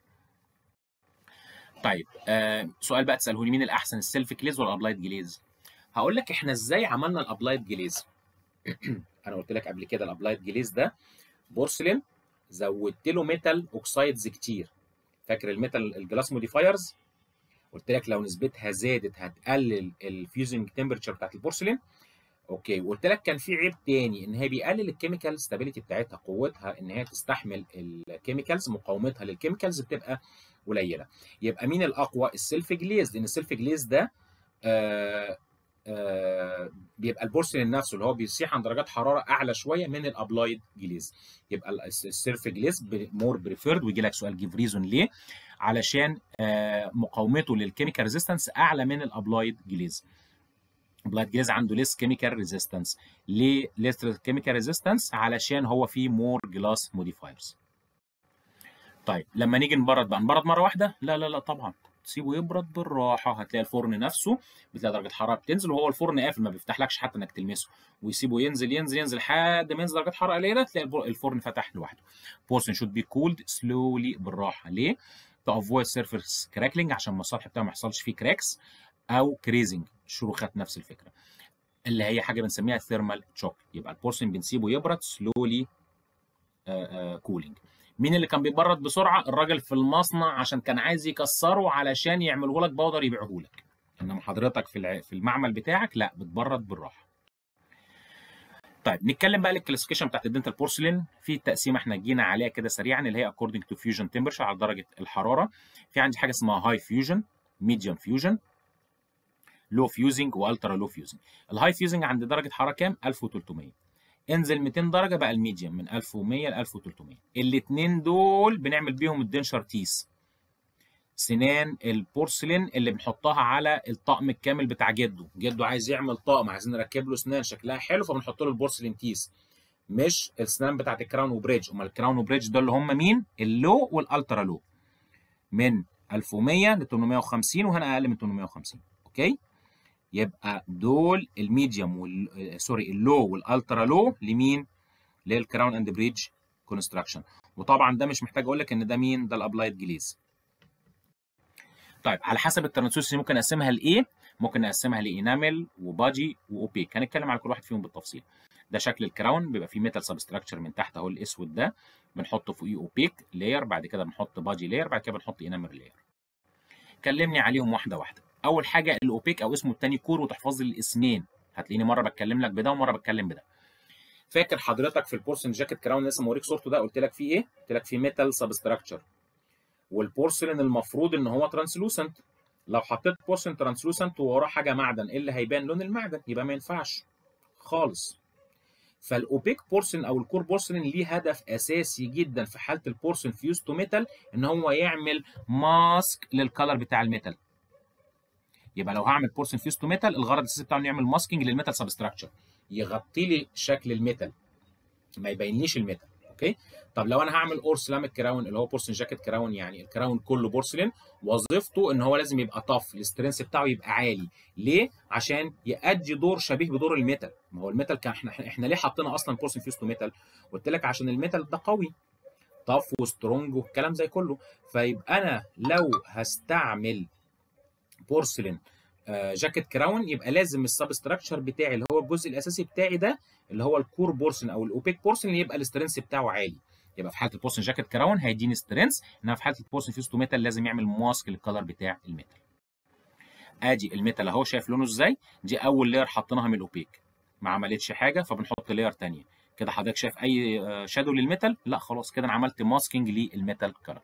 طيب آه سؤال بقى تساله لي مين الاحسن السيلف جليز ولا الابلايد جليز هقول لك احنا ازاي عملنا الابلايد جليز انا قلت لك قبل كده الابلايد جليز ده بورسلين زودت له ميتال اوكسايدز كتير فاكر الميتال الجلاس موديفايرز قلت لك لو نسبتها زادت هتقلل الفيوزنج تمبرتشر بتاعت البورسلين اوكي وقلت لك كان في عيب تاني ان هي بيقلل الكيميكال ستابيليتي بتاعتها قوتها ان هي تستحمل الكيميكالز مقاومتها للكيميكالز بتبقى قليله يبقى مين الاقوى السيلف جليز لان السيلف جليز ده آه آه بيبقى البورسلين نفسه اللي هو بيسيح عند درجات حراره اعلى شويه من الابلايد جليز يبقى السيلف جليز مور بريفيرد ويجي لك سؤال جيف ريزون ليه علشان آه مقاومته للكيميكال ريزيستنس اعلى من الابلايد جليز الابلايد جليز عنده ليس كيميكال ريزيستنس ليه ليس كيميكال ريزيستنس علشان هو فيه مور جلاس موديفايرز طيب لما نيجي نبرد بقى نبرد مره واحده لا لا لا طبعا تسيبه يبرد بالراحه هتلاقي الفرن نفسه بتلاقي درجه الحراره بتنزل وهو الفرن قافل ما بيفتحلكش حتى انك تلمسه ويسيبه ينزل ينزل ينزل لحد ما ينزل درجه حراره قليله تلاقي الفرن فتح لوحده بورسن شود بي كولد سلولي بالراحه ليه تو افويد سيرفيس كراكلينج عشان ما السطح بتاعه ما يحصلش فيه كراكس او كريزنج شروخات نفس الفكره اللي هي حاجه بنسميها ثيرمال تشوك يبقى البورسلين بنسيبه يبرد سلولي كولينج مين اللي كان بيبرد بسرعه الراجل في المصنع عشان كان عايز يكسره علشان يعمله لك باودر يبيعه لك انما حضرتك في الع... في المعمل بتاعك لا بتبرد بالراحه طيب نتكلم بقى الكلاسيفيكيشن بتاعت الدنتال بورسلين في تقسيمه احنا جينا عليها كده سريعا اللي هي according to fusion temperature على درجه الحراره في عندي حاجه اسمها هاي فيوجن ميديوم فيوجن لو فيوزنج والترا لو فيوزنج الهاي فيوزنج عند درجه حراره كام 1300 انزل 200 درجه بقى الميديوم من 1100 ل 1300 الاثنين دول بنعمل بيهم الدنشر تيس سنان البورسلين اللي بنحطها على الطقم الكامل بتاع جده جده عايز يعمل طقم عايزين نركب له سنان شكلها حلو فبنحط له البورسلين تيس مش السنان بتاعت الكراون وبريدج امال الكراون وبريدج دول اللي هم مين اللو والالترا لو من 1100 ل 850 وهنا اقل من 850 اوكي يبقى دول الميديوم وال سوري اللو والالترا لو لمين للكراون اند بريدج كونستراكشن وطبعا ده مش محتاج اقول لك ان ده مين ده الابلايد جليز طيب على حسب الترانسوسي ممكن اقسمها لايه ممكن نقسمها لانامل وبادي واوبيك هنتكلم على كل واحد فيهم بالتفصيل ده شكل الكراون بيبقى فيه ميتال سبستراكشر من تحت اهو الاسود ده بنحطه فوقيه اوبيك لاير بعد كده بنحط بادي لاير بعد كده بنحط انامل لاير كلمني عليهم واحده واحده اول حاجه الاوبيك او اسمه الثاني كور وتحفظ لي الاسمين هتلاقيني مره بتكلم لك بده ومره بتكلم بده فاكر حضرتك في البورسلين جاكيت كراون لسه موريك صورته ده قلت لك فيه ايه قلت لك فيه ميتال سبستراكشر والبورسلين المفروض ان هو ترانسلوسنت لو حطيت بورسلين ترانسلوسنت ووراه حاجه معدن ايه اللي هيبان لون المعدن يبقى ما ينفعش خالص فالاوبيك بورسلين او الكور بورسلين ليه هدف اساسي جدا في حاله البورسلين فيوز تو ميتال ان هو يعمل ماسك للكلر بتاع الميتال يبقى لو هعمل بورسلين فيوز تو ميتال الغرض الاساسي بتاعه انه يعمل ماسكينج للميتال سبستراكشر يغطي لي شكل الميتال ما يبينليش الميتال اوكي طب لو انا هعمل اورسلاميك كراون اللي هو بورسلين جاكيت كراون يعني الكراون كله بورسلين وظيفته ان هو لازم يبقى طف الاسترنس بتاعه يبقى عالي ليه عشان يؤدي دور شبيه بدور الميتال ما هو الميتال كان احنا احنا ليه حطينا اصلا بورسلين فيوز تو ميتال قلت لك عشان الميتال ده قوي طف وسترونج والكلام زي كله فيبقى انا لو هستعمل بورسلين جاكيت كراون يبقى لازم السبستراكشر بتاعي اللي هو الجزء الاساسي بتاعي ده اللي هو الكور بورسلين او الاوبيك بورسلين يبقى الاسترنس بتاعه عالي يبقى في حاله البورسلين جاكيت كراون هيديني سترينث انما في حاله البورسلين فيوز تو ميتال لازم يعمل ماسك للكلر بتاع الميتال ادي الميتال اهو شايف لونه ازاي دي اول لاير حطيناها من الاوبيك ما عملتش حاجه فبنحط لاير ثانيه كده حضرتك شايف اي شادو للميتال لا خلاص كده انا عملت ماسكينج للميتال كلر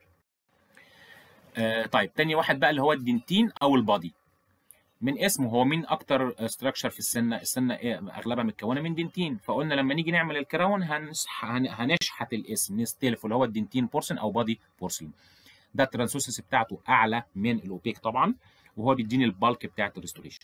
آه طيب تاني واحد بقى اللي هو الدنتين او البادي من اسمه هو مين اكتر ستراكشر في السنه السنه إيه اغلبها متكونه من دنتين فقلنا لما نيجي نعمل الكراون هنشح هنشحت الاسم نستلف اللي هو الدنتين بورسن او بادي بورسلين ده الترانسوسيس بتاعته اعلى من الاوبيك طبعا وهو بيديني البالك بتاعت الريستوريشن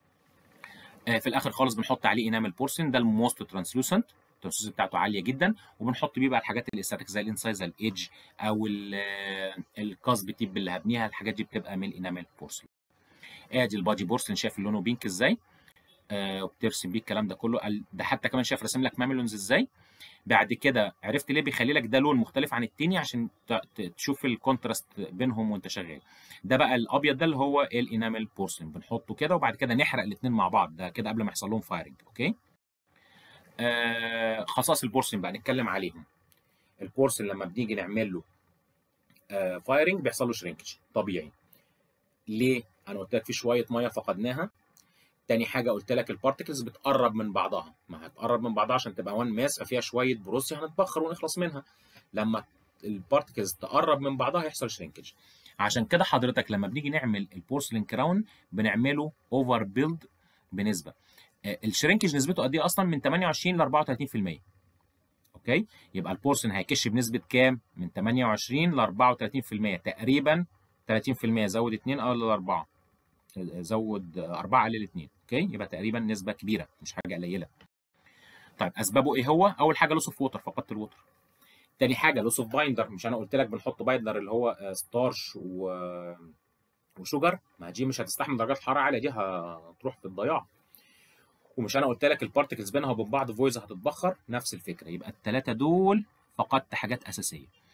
آه في الاخر خالص بنحط عليه انامل بورسن ده الموست ترانسلوسنت الترانسوسيس بتاعته عاليه جدا وبنحط بيه بقى الحاجات الاستاتيك زي الانسايزال ايدج او الكاسب تيب اللي هبنيها الحاجات دي بتبقى من الانامل بورسلين ادي البادي بورسلين شايف لونه بينك ازاي آه وبترسم بيه الكلام ده كله ده حتى كمان شايف راسم لك ماميلونز ازاي بعد كده عرفت ليه بيخلي لك ده لون مختلف عن التاني عشان تشوف الكونتراست بينهم وانت شغال ده بقى الابيض ده اللي هو الانامل بورسلين بنحطه كده وبعد كده نحرق الاثنين مع بعض ده كده قبل ما يحصل لهم فايرنج اوكي آه خصائص البورسلين بقى نتكلم عليهم البورسلين لما بنيجي نعمل له آه فايرنج بيحصل له شرينكج طبيعي ليه انا قلت لك في شويه ميه فقدناها تاني حاجه قلت لك البارتكلز بتقرب من بعضها ما هتقرب من بعضها عشان تبقى وان ماس ففيها شويه بروسيا هنتبخر ونخلص منها لما البارتكلز تقرب من بعضها هيحصل شرينكج عشان كده حضرتك لما بنيجي نعمل البورسلين كراون بنعمله اوفر بيلد بنسبه الشرينكج نسبته قد ايه اصلا من 28 ل 34% اوكي يبقى البورسلين هيكش بنسبه كام من 28 ل 34% تقريبا 30% زود 2 قلل 4 زود 4 قلل 2 اوكي يبقى تقريبا نسبه كبيره مش حاجه قليله طيب اسبابه ايه هو اول حاجه لوس اوف ووتر فقدت الوتر تاني حاجه لوس اوف بايندر مش انا قلت لك بنحط بايندر اللي هو ستارش و وشوجر ما دي مش هتستحمل درجات حراره عاليه دي هتروح في الضياع ومش انا قلت لك البارتكلز بينها وبين بعض فويز هتتبخر نفس الفكره يبقى الثلاثه دول فقدت حاجات اساسيه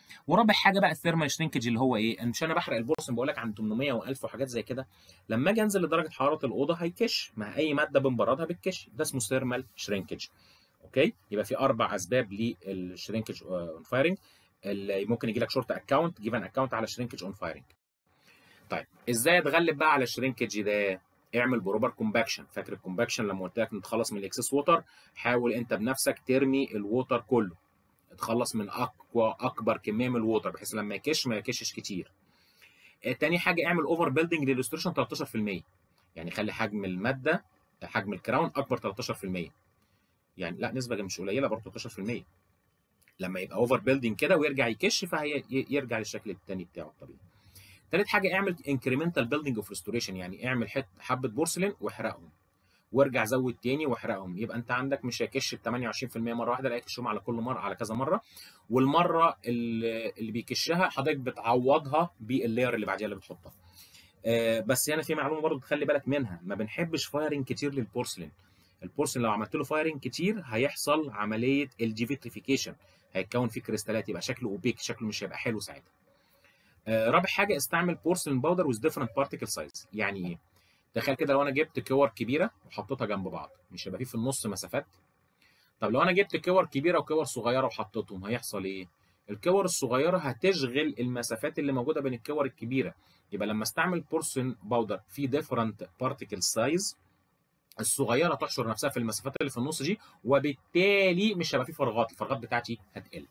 ورابع حاجه بقى الثيرمال شرينكج اللي هو ايه مش انا بحرق البورسن بقول لك عن 800 و1000 وحاجات زي كده لما اجي انزل لدرجه حراره الاوضه هيكش مع اي ماده بنبردها بتكش ده اسمه ثيرمال شرينكج اوكي يبقى في اربع اسباب للشرينكج اون فايرنج اللي ممكن يجي لك شورت اكونت جيفن اكونت على شرينكج اون فايرنج طيب ازاي اتغلب بقى على الشرينكج ده اعمل بروبر كومباكشن فاكر الكومباكشن لما قلت لك نتخلص من الاكسس ووتر حاول انت بنفسك ترمي الووتر كله اتخلص من اقوى اكبر كميه من الووتر بحيث لما يكش ما يكشش كتير تاني حاجه اعمل اوفر بيلدنج للستريشن 13% يعني خلي حجم الماده حجم الكراون اكبر 13% يعني لا نسبه مش قليله برضه 13% لما يبقى اوفر بيلدنج كده ويرجع يكش فهيرجع للشكل الثاني بتاعه الطبيعي ثالث حاجه اعمل انكريمنتال بيلدنج اوف ريستوريشن يعني اعمل حت حبه بورسلين واحرقهم وارجع زود تاني واحرقهم يبقى انت عندك مش هيكش ب 28% مره واحده لا هيكشهم على كل مره على كذا مره والمره اللي, اللي بيكشها حضرتك بتعوضها باللاير اللي بعديها اللي بتحطها آه بس هنا في معلومه برضه تخلي بالك منها ما بنحبش فايرنج كتير للبورسلين البورسلين لو عملت له فايرنج كتير هيحصل عمليه الجيفيتريفيكيشن هيتكون فيه كريستالات يبقى شكله اوبيك شكله مش هيبقى حلو ساعتها آه رابع حاجه استعمل بورسلين باودر وذ ديفرنت بارتيكل سايز يعني ايه تخيل كده لو انا جبت كور كبيره وحطيتها جنب بعض مش هيبقى فيه في النص مسافات طب لو انا جبت كور كبيره وكور صغيره وحطيتهم هيحصل ايه الكور الصغيره هتشغل المسافات اللي موجوده بين الكور الكبيره يبقى لما استعمل بورسلين باودر في ديفرنت بارتيكل سايز الصغيره تحشر نفسها في المسافات اللي في النص دي وبالتالي مش هيبقى فيه فراغات الفراغات بتاعتي هتقل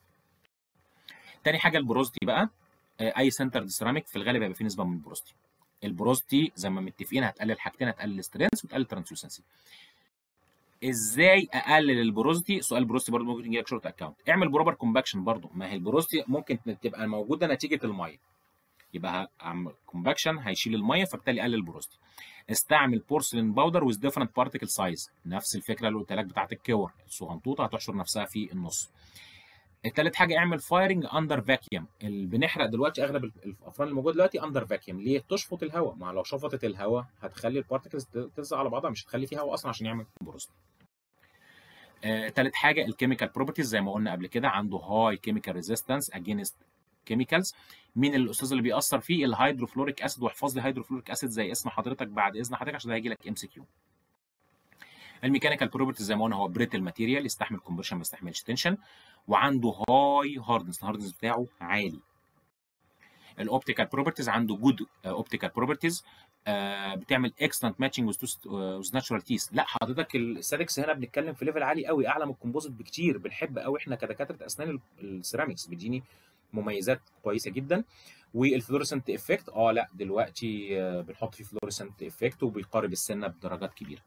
تاني حاجه البروزتي بقى اي سنتر سيراميك في الغالب هيبقى فيه نسبه من البروزتي البروزتي زي ما متفقين هتقلل حاجتين هتقلل سترينث وتقلل ترانسلوسنسي ازاي اقلل البروزتي سؤال بروزتي برضه ممكن يجي لك شورت اكونت اعمل بروبر كومباكشن برضه ما هي البروزتي ممكن تبقى موجوده نتيجه الميه يبقى كومباكشن هيشيل الميه فبالتالي يقلل البروزتي استعمل بورسلين باودر ويز ديفرنت بارتيكل سايز نفس الفكره اللي قلت لك بتاعت الكور الصغنطوطه هتحشر نفسها في النص التالت حاجه اعمل فايرنج اندر فاكيوم اللي بنحرق دلوقتي اغلب الافران الموجوده دلوقتي اندر فاكيوم ليه تشفط الهواء ما لو شفطت الهواء هتخلي البارتكلز تلزق على بعضها مش هتخلي فيه هواء اصلا عشان يعمل بروز آه، تالت حاجه الكيميكال بروبرتيز زي ما قلنا قبل كده عنده هاي كيميكال ريزيستنس اجينست كيميكالز مين الاستاذ اللي بيأثر فيه الهيدروفلوريك اسيد واحفظ لي هيدروفلوريك اسيد زي اسم حضرتك بعد اذن حضرتك عشان ده هيجي لك ام سي كيو الميكانيكال بروبرتيز زي ما قلنا هو بريتل ماتيريال يستحمل كومبريشن ما يستحملش تنشن وعنده هاي هاردنس الهاردنس بتاعه عالي الاوبتيكال بروبرتيز عنده جود اوبتيكال بروبرتيز بتعمل اكسلنت ماتشنج وذ ناتشورال تيس لا حضرتك السادكس هنا بنتكلم في ليفل عالي قوي اعلى من الكومبوزيت بكتير بنحب قوي احنا كدكاتره اسنان السيراميكس بيديني مميزات كويسه جدا والفلوريسنت افكت اه لا دلوقتي آه بنحط فيه فلوريسنت افكت وبيقارب السنه بدرجات كبيره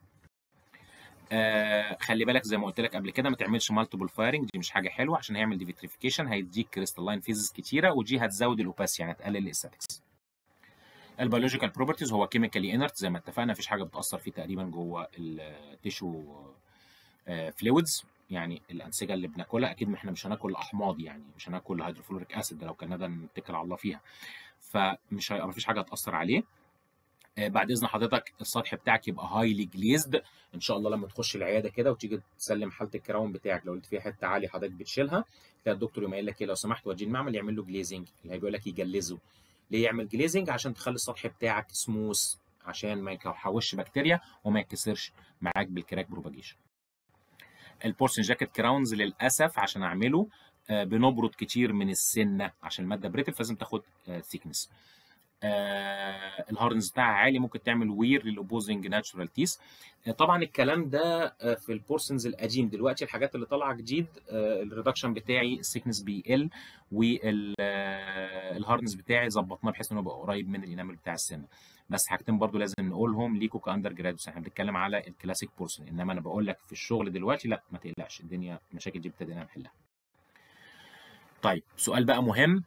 آه خلي بالك زي ما قلت لك قبل كده ما تعملش مالتيبل فايرنج دي مش حاجه حلوه عشان هيعمل ديفيتريفيكيشن هيديك كريستالين فيزز كتيره ودي هتزود الاوباس يعني هتقلل الاستاتكس البيولوجيكال بروبرتيز هو كيميكالي انرت زي ما اتفقنا مفيش حاجه بتاثر فيه تقريبا جوه التيشو فلويدز يعني الانسجه اللي بناكلها اكيد ما احنا مش هناكل احماض يعني مش هناكل هيدروفلوريك اسيد ده لو كان ده نتكل على الله فيها فمش هيبقى مفيش حاجه هتاثر عليه بعد اذن حضرتك السطح بتاعك يبقى هايلي جليزد ان شاء الله لما تخش العياده كده وتيجي تسلم حاله الكراون بتاعك لو لقيت فيها حته عاليه حضرتك بتشيلها تلاقي الدكتور يقوم قايل لك ايه لو سمحت وديه المعمل يعمل له جليزنج اللي هيقول لك يجلزه ليه يعمل جليزنج عشان تخلي السطح بتاعك سموث عشان ما يحوش بكتيريا وما يتكسرش معاك بالكراك بروباجيشن البورسن جاكيت كراونز للاسف عشان اعمله بنبرد كتير من السنه عشان الماده بريتل فلازم تاخد ثيكنس آه الهاردنس بتاعها عالي ممكن تعمل وير للاوبوزنج ناتشورال تيس آه طبعا الكلام ده آه في البورسنز القديم دلوقتي الحاجات اللي طالعه جديد آه الريدكشن بتاعي السيكنس بيقل والهاردنس بتاعي ظبطناه بحيث انه يبقى قريب من الانامل بتاع السن بس حاجتين برضو لازم نقولهم ليكوا كاندر جرادوس احنا بنتكلم على الكلاسيك بورسن انما انا بقول لك في الشغل دلوقتي لا ما تقلقش الدنيا المشاكل دي ابتدينا نحلها طيب سؤال بقى مهم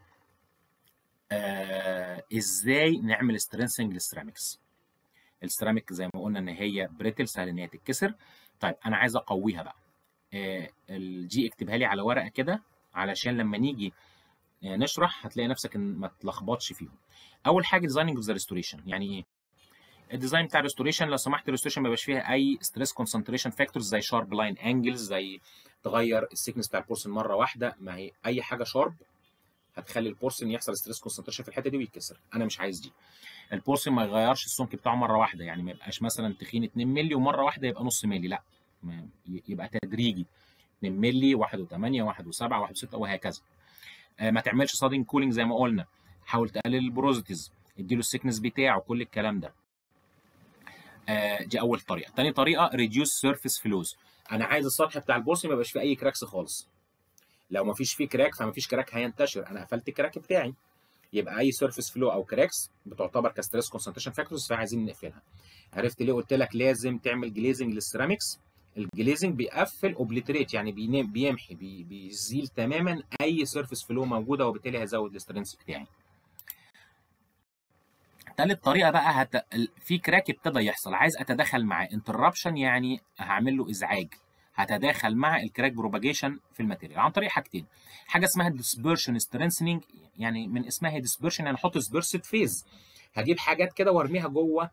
آه ازاي نعمل سترينسنج للسيراميكس السيراميك زي ما قلنا ان هي بريتل سهل ان هي تتكسر طيب انا عايز اقويها بقى آه الجي اكتبها لي على ورقه كده علشان لما نيجي آه نشرح هتلاقي نفسك ان ما تلخبطش فيهم اول حاجه ديزايننج اوف ذا ريستوريشن يعني ايه الديزاين بتاع الريستوريشن لو سمحت الريستوريشن ما يبقاش فيها اي ستريس كونسنتريشن فاكتورز زي شارب لاين انجلز زي تغير السيكنس بتاع البورسن مره واحده ما هي اي حاجه شارب هتخلي البورسن يحصل ستريس كونسنتريشن في الحته دي ويتكسر انا مش عايز دي البورسن ما يغيرش السمك بتاعه مره واحده يعني ما يبقاش مثلا تخين 2 مللي ومره واحده يبقى نص مللي لا يبقى تدريجي 2 مللي 1 و8 1 و7 1 و6 وهكذا ما تعملش صادين كولينج زي ما قلنا حاول تقلل البروزيتيز اديله السكنس بتاعه كل الكلام ده دي اول طريقه تاني طريقه ريديوس سيرفيس فلوز انا عايز السطح بتاع البورصه ما يبقاش فيه اي كراكس خالص لو ما فيش فيه كراك فما فيش كراك هينتشر انا قفلت الكراك بتاعي يبقى اي سيرفيس فلو او كراكس بتعتبر كستريس كونسنتريشن فاكتورز فعايزين نقفلها عرفت ليه قلت لك لازم تعمل جليزنج للسيراميكس الجليزنج بيقفل اوبليتريت يعني بيمحي بي بيزيل تماما اي سيرفيس فلو موجوده وبالتالي هيزود السترينث بتاعي تالت طريقه بقى هت... في كراك ابتدى يحصل عايز اتدخل معاه انتربشن يعني هعمل له ازعاج هتداخل مع الكراك بروباجيشن في الماتيريال عن طريق حاجتين حاجه اسمها ديسبرشن سترينثنينج يعني من اسمها ديسبرشن يعني احط ديسبرسد فيز هجيب حاجات كده وارميها جوه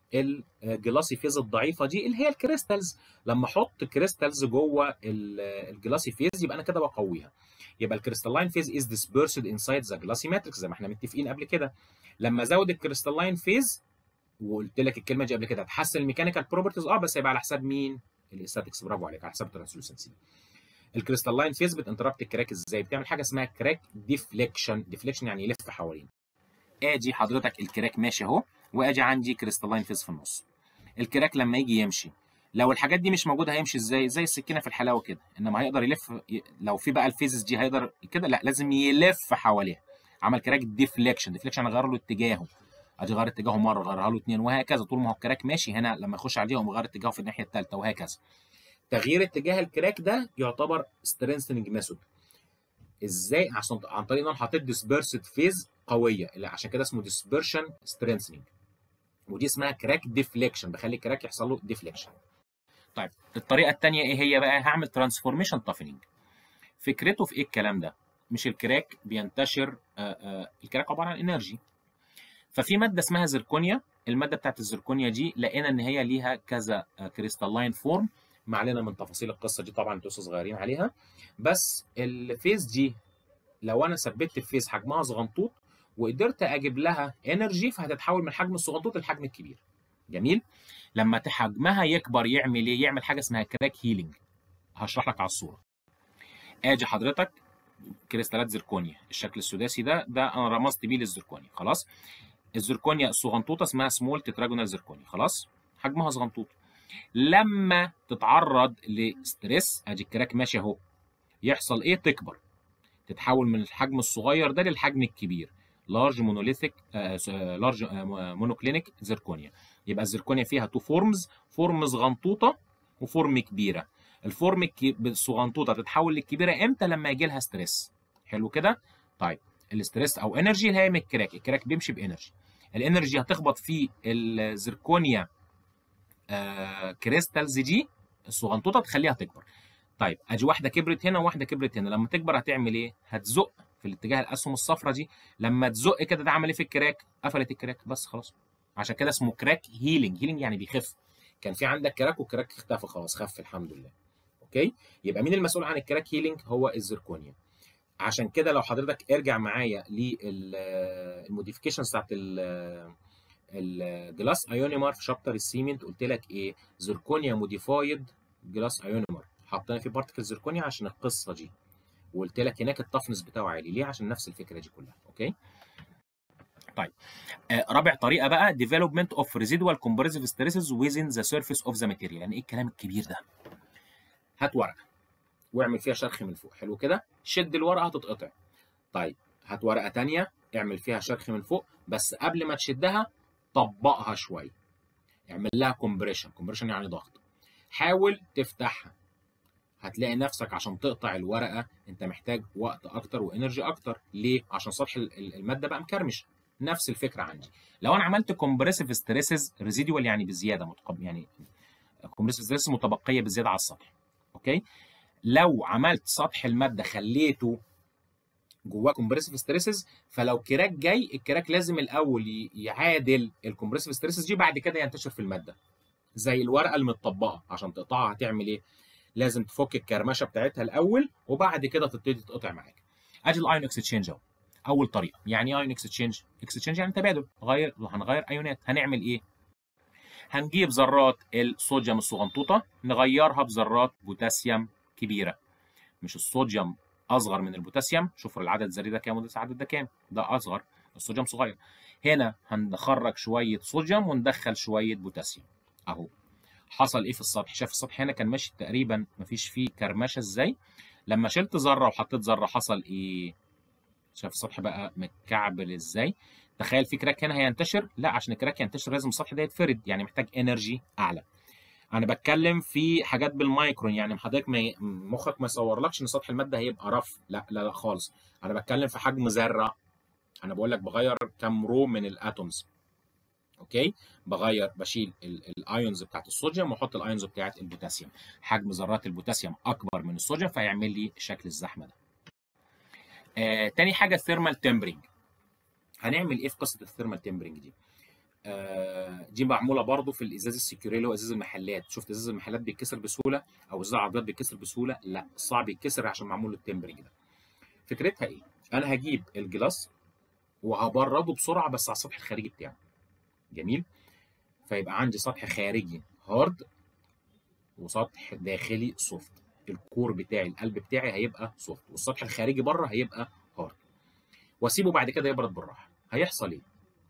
الجلاسي فيز الضعيفه دي اللي هي الكريستالز لما احط كريستالز جوه الجلاسي فيز يبقى انا كده بقويها يبقى الكريستالين فيز از ديسبرسد انسايد ذا جلاسي ماتريكس زي ما احنا متفقين قبل كده لما ازود الكريستالين فيز وقلت لك الكلمه دي قبل كده هتحسن الميكانيكال بروبرتيز اه بس هيبقى على حساب مين؟ الاستاتكس برافو عليك على حساب الترانسلوسنسي الكريستالين فيز بتنتربت الكراك ازاي؟ بتعمل حاجه اسمها كراك ديفليكشن ديفليكشن يعني يلف حوالين ادي حضرتك الكراك ماشي اهو وادي عندي كريستالين فيز في النص الكراك لما يجي يمشي لو الحاجات دي مش موجوده هيمشي ازاي زي السكينه في الحلاوه كده انما هيقدر يلف لو في بقى الفيزز دي هيقدر كده لا لازم يلف حواليها عمل كراك ديفليكشن ديفليكشن غير له اتجاهه ادي غير اتجاهه مره غيرها له اثنين وهكذا طول ما هو الكراك ماشي هنا لما يخش عليهم غير اتجاهه في الناحيه الثالثه وهكذا تغيير اتجاه الكراك ده يعتبر سترينثنج ميثود ازاي عشان عن طريق ان انا حطيت ديسبرسد فيز قويه اللي عشان كده اسمه ديسبرشن سترينثنج ودي اسمها كراك ديفليكشن بخلي الكراك يحصل له ديفليكشن طيب الطريقه الثانيه ايه هي بقى هعمل ترانسفورميشن تافنينج فكرته في ايه الكلام ده مش الكراك بينتشر آآ آآ الكراك عباره عن انرجي ففي ماده اسمها زركونيا الماده بتاعت الزركونيا دي لقينا ان هي ليها كذا كريستالين فورم ما علينا من تفاصيل القصه دي طبعا انتوا صغيرين عليها بس الفيز دي لو انا ثبت الفيز حجمها صغنطوط وقدرت اجيب لها انرجي فهتتحول من الحجم الصغنطوط للحجم الكبير جميل لما حجمها يكبر يعمل ايه يعمل حاجه اسمها كراك هيلينج هشرح لك على الصوره ادي حضرتك كريستالات زركونيا الشكل السداسي ده ده انا رمزت بيه للزركونيا خلاص الزركونيا الصغنطوطه اسمها سمول تتراجونال زركونيا خلاص حجمها صغنطوط لما تتعرض لستريس ادي الكراك ماشي اهو يحصل ايه تكبر تتحول من الحجم الصغير ده للحجم الكبير لارج مونوليثيك لارج مونوكلينيك زركونيا يبقى الزركونيا فيها تو فورمز فورم صغنطوطه وفورم كبيره الفورم الصغنطوطه تتحول للكبيره امتى لما يجي لها ستريس حلو كده طيب الاستريس او انرجي اللي هي من الكراك الكراك بيمشي بانرجي الانرجي هتخبط في الزركونيا آه كريستالز دي الصغنطوطه تخليها تكبر طيب ادي واحده كبرت هنا وواحده كبرت هنا لما تكبر هتعمل ايه هتزق في الاتجاه الاسهم الصفراء دي لما تزق كده ده عمل ايه في الكراك قفلت الكراك بس خلاص عشان كده اسمه كراك هيلينج هيلينج يعني بيخف كان في عندك كراك والكراك اختفى خلاص خف الحمد لله اوكي يبقى مين المسؤول عن الكراك هيلينج هو الزركونيا عشان كده لو حضرتك ارجع معايا للموديفيكيشنز بتاعت الجلاس ايونيمر في شابتر السيمنت قلت لك ايه زركونيا موديفايد جلاس ايونيمر حطينا فيه بارتكل زركونيا عشان القصه دي وقلت لك هناك التفنس بتاعه عالي ليه عشان نفس الفكره دي كلها اوكي طيب آه رابع طريقه بقى development of residual compressive stresses within the surface of the material يعني ايه الكلام الكبير ده هات ورقه واعمل فيها شرخ من فوق حلو كده شد الورقه هتتقطع طيب هات ورقه ثانيه اعمل فيها شرخ من فوق بس قبل ما تشدها طبقها شويه اعمل لها كومبريشن كومبريشن يعني ضغط حاول تفتحها هتلاقي نفسك عشان تقطع الورقه انت محتاج وقت اكتر وانرجي اكتر ليه عشان سطح الماده بقى مكرمش نفس الفكره عندي لو انا عملت كومبريسيف ستريسز ريزيدوال يعني بزياده متقب يعني كومبريسيف ستريسز متبقيه بزياده على السطح اوكي لو عملت سطح الماده خليته جواه كومبريسيف ستريسز فلو كراك جاي الكراك لازم الاول يعادل الكومبريسيف ستريسز دي بعد كده ينتشر في الماده زي الورقه المتطبقه عشان تقطعها هتعمل ايه لازم تفك الكرمشه بتاعتها الاول وبعد كده تبتدي تقطع معاك ادي الايون اكسشينج اهو اول طريقه يعني ايه ايون اكستشينج اكستشينج يعني تبادل غير هنغير ايونات هنعمل ايه هنجيب ذرات الصوديوم الصغنطوطه نغيرها بذرات بوتاسيوم كبيره مش الصوديوم اصغر من البوتاسيوم شوفوا العدد الذري ده كام وده العدد ده كام ده اصغر الصوديوم صغير هنا هنخرج شويه صوديوم وندخل شويه بوتاسيوم اهو حصل ايه في السطح شايف السطح هنا كان ماشي تقريبا مفيش فيه كرمشه ازاي لما شلت ذره وحطيت ذره حصل ايه شايف السطح بقى متكعبل ازاي تخيل في كراك هنا هينتشر لا عشان الكراك ينتشر لازم السطح ده يتفرد يعني محتاج انرجي اعلى انا بتكلم في حاجات بالمايكرون يعني حضرتك ما مخك ما يصورلكش ان سطح الماده هيبقى رف لا لا لا خالص انا بتكلم في حجم ذره انا بقول لك بغير كام رو من الاتومز اوكي بغير بشيل الايونز بتاعت الصوديوم واحط الايونز بتاعت البوتاسيوم حجم ذرات البوتاسيوم اكبر من الصوديوم فيعمل لي شكل الزحمه ده آه، تاني حاجه الثيرمال تمبرنج هنعمل ايه في قصه الثيرمال تمبرنج دي آه، دي معموله برضو في الازاز السكيوري اللي هو ازاز المحلات شفت ازاز المحلات بيتكسر بسهوله او ازاز العربيات بيتكسر بسهوله لا صعب يتكسر عشان معمول له التمبرنج ده فكرتها ايه انا هجيب الجلاس وهبرده بسرعه بس على السطح الخارجي بتاعه جميل فيبقى عندي سطح خارجي هارد وسطح داخلي سوفت الكور بتاعي القلب بتاعي هيبقى سوفت والسطح الخارجي بره هيبقى هارد واسيبه بعد كده يبرد بالراحه هيحصل ايه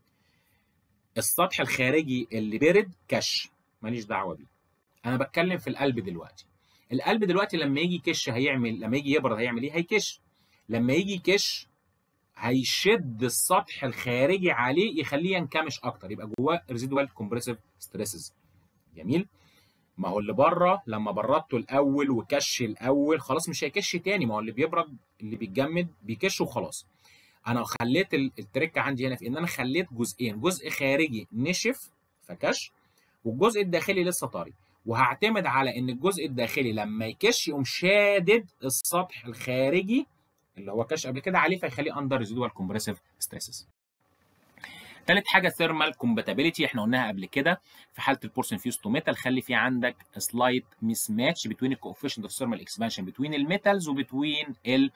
السطح الخارجي اللي برد كش ماليش دعوه بيه انا بتكلم في القلب دلوقتي القلب دلوقتي لما يجي يكش هيعمل لما يجي يبرد هيعمل ايه هيكش لما يجي يكش هيشد السطح الخارجي عليه يخليه ينكمش اكتر يبقى جواه ريزيدوال كومبريسيف ستريسز جميل ما هو اللي بره لما بردته الاول وكش الاول خلاص مش هيكش تاني ما هو اللي بيبرد اللي بيتجمد بيكش وخلاص انا خليت التركه عندي هنا في ان انا خليت جزئين جزء خارجي نشف فكش والجزء الداخلي لسه طري وهعتمد على ان الجزء الداخلي لما يكش يقوم شادد السطح الخارجي اللي هو كش قبل كده عليه فيخليه اندر ريزيدوال كومبريسيف ستريسز ثالث حاجه ثيرمال كومباتيبيليتي احنا قلناها قبل كده في حاله البورسن فيوز تو ميتال خلي في عندك سلايت ميس ماتش بتوين الكوفيشنت اوف ثيرمال اكسبانشن بتوين الميتالز وبتوين ال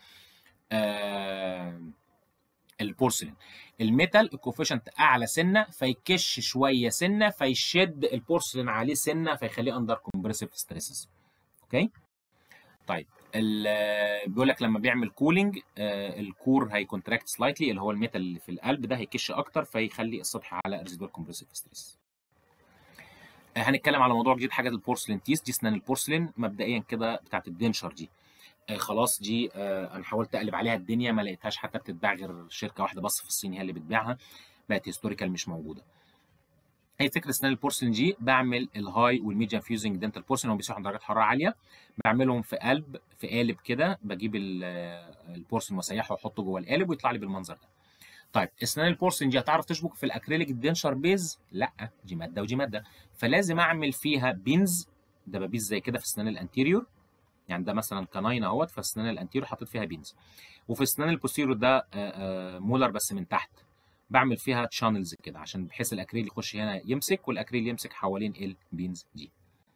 آه البورسلين الميتال الكوفيشنت اعلى سنه فيكش شويه سنه فيشد البورسلين عليه سنه فيخليه اندر كومبريسيف ستريسز اوكي طيب بيقول لك لما بيعمل كولينج الكور هيكونتراكت سلايتلي اللي هو الميتال اللي في القلب ده هيكش اكتر فيخلي السطح على ريزيدوال كومبريسيف ستريس هنتكلم على موضوع جديد حاجه البورسلين تيس دي اسنان البورسلين مبدئيا كده بتاعت الدنشر دي آه خلاص دي آه انا حاولت اقلب عليها الدنيا ما لقيتهاش حتى بتتباع غير شركه واحده بس في الصين هي اللي بتبيعها بقت هيستوريكال مش موجوده هي فكره اسنان البورسلين دي بعمل الهاي والميديم فيوزنج دنتال بورسلين هم بيسيحوا درجات حراره عاليه بعملهم في قلب في قالب كده بجيب البورسلين واسيحه واحطه جوه القالب ويطلع لي بالمنظر ده طيب اسنان البورسلين دي هتعرف تشبك في الاكريليك الدنشر بيز لا دي ماده ودي ماده فلازم اعمل فيها بينز دبابيس زي كده في اسنان الانتيريور يعني ده مثلا كناين اهوت في اسنان الانتيريور حطيت فيها بينز وفي اسنان البوستيريور ده مولر بس من تحت بعمل فيها تشانلز كده عشان بحيث الاكريل يخش هنا يمسك والاكريل يمسك حوالين البينز دي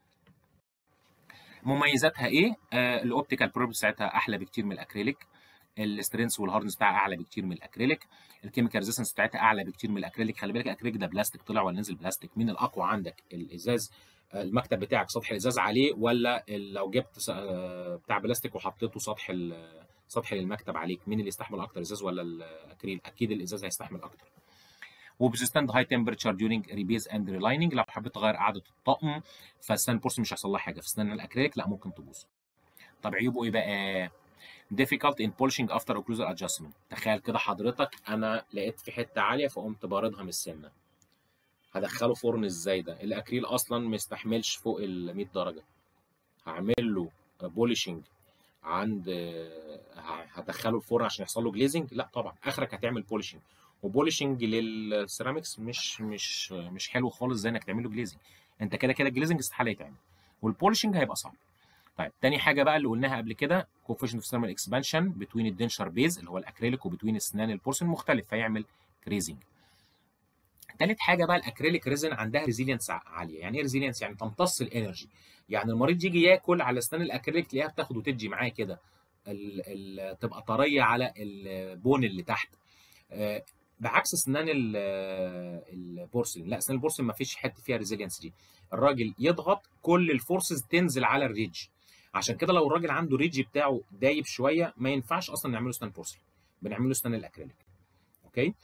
مميزاتها ايه آه الاوبتيكال بروبرتي بتاعتها احلى بكتير من الاكريليك السترينث والهاردنس بتاعها اعلى بكتير من الاكريليك الكيميكال ريزيستنس بتاعتها اعلى بكتير من الاكريليك خلي بالك الاكريليك ده بلاستيك طلع ولا نزل بلاستيك مين الاقوى عندك الازاز المكتب بتاعك سطح الازاز عليه ولا لو جبت بتاع بلاستيك وحطيته سطح سطح للمكتب عليك مين اللي يستحمل اكتر ازاز ولا الاكريل اكيد الازاز هيستحمل اكتر وبريزيستنت هاي تمبرتشر ديورنج ريبيز اند ريلايننج لو حبيت تغير قاعده الطقم فاسنان البورس مش هيحصل لها حاجه في اسنان الاكريليك لا ممكن تبوظ طب عيوبه ايه بقى difficult in polishing after occlusal adjustment تخيل كده حضرتك انا لقيت في حته عاليه فقمت باردها من السنه هدخله فرن ازاي ده الاكريل اصلا ما يستحملش فوق ال 100 درجه هعمل له بوليشنج عند هدخله الفرن عشان يحصل له جليزنج لا طبعا اخرك هتعمل بوليشنج وبوليشنج للسيراميكس مش مش مش حلو خالص زي انك تعمل له جليزنج انت كده كده الجليزنج استحاله يتعمل والبوليشنج هيبقى صعب طيب تاني حاجه بقى اللي قلناها قبل كده كوفيشنت اوف ثيرمال اكسبانشن بتوين الدنشر بيز اللي هو الاكريليك وبتوين اسنان البورسلين مختلف فيعمل كريزنج تالت حاجه بقى الاكريليك ريزن عندها ريزيلينس عاليه يعني ايه ريزيلينس يعني تمتص الانرجي يعني المريض يجي ياكل على اسنان الاكريليك تلاقيها بتاخد وتدي معاه كده تبقى طريه على البون اللي تحت آه، بعكس اسنان ال- آه، البورسلين لا اسنان البورسلين ما فيش حته فيها ريزيلينس دي الراجل يضغط كل الفورسز تنزل على الريدج عشان كده لو الراجل عنده ريدج بتاعه دايب شويه ما ينفعش اصلا نعمله اسنان بورسلين بنعمله اسنان الاكريليك اوكي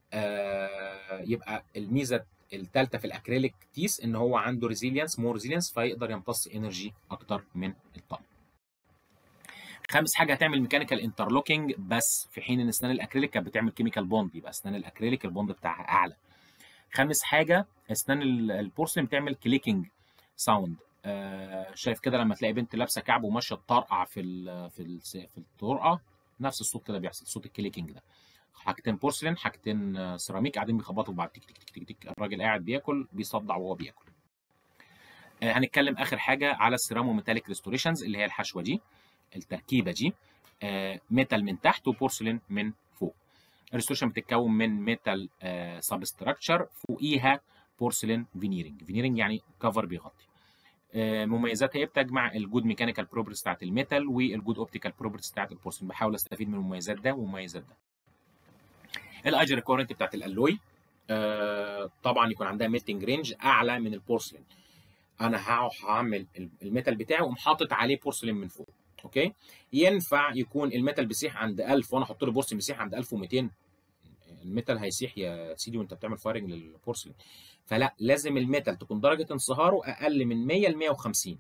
آه يبقى الميزه الثالثه في الاكريليك تيس ان هو عنده ريزيلينس مور ريزيلينس فيقدر يمتص انرجي اكتر من الطقم خامس حاجه هتعمل ميكانيكال انترلوكينج بس في حين ان اسنان الاكريليك كانت بتعمل كيميكال بوند يبقى اسنان الاكريليك البوند بتاعها اعلى خامس حاجه اسنان ال- البورسلين بتعمل كليكينج ساوند آه شايف كده لما تلاقي بنت لابسه كعب وماشيه تطرقع في ال في ال في الطرقه نفس الصوت كده بيحصل صوت الكليكينج ده حاجتين بورسلين حاجتين آه، سيراميك قاعدين بيخبطوا في بعض تك تك تك تك تك الراجل قاعد بياكل بيصدع وهو بياكل آه، هنتكلم اخر حاجه على السيرامو ميتاليك ريستوريشنز اللي هي الحشوه دي التركيبه دي آه، ميتال من تحت وبورسلين من فوق الريستوريشن بتتكون من ميتال سبستراكشر فوقيها بورسلين فينيرنج فينيرنج يعني كفر بيغطي آه، مميزاتها ايه بتجمع الجود ميكانيكال بروبرتيز بتاعت الميتال والجود اوبتيكال بروبرتيز بتاعت البورسلين بحاول استفيد من المميزات ده ومميزات ده الايجر كورنت بتاعت الالوي آه، طبعا يكون عندها ميلتنج رينج اعلى من البورسلين انا هروح هعمل الميتال بتاعي واقوم حاطط عليه بورسلين من فوق اوكي ينفع يكون الميتال بيسيح عند 1000 وانا احط له بورسلين بيسيح عند 1200 الميتال هيسيح يا سيدي وانت بتعمل فايرنج للبورسلين فلا لازم الميتال تكون درجه انصهاره اقل من 100 ل 150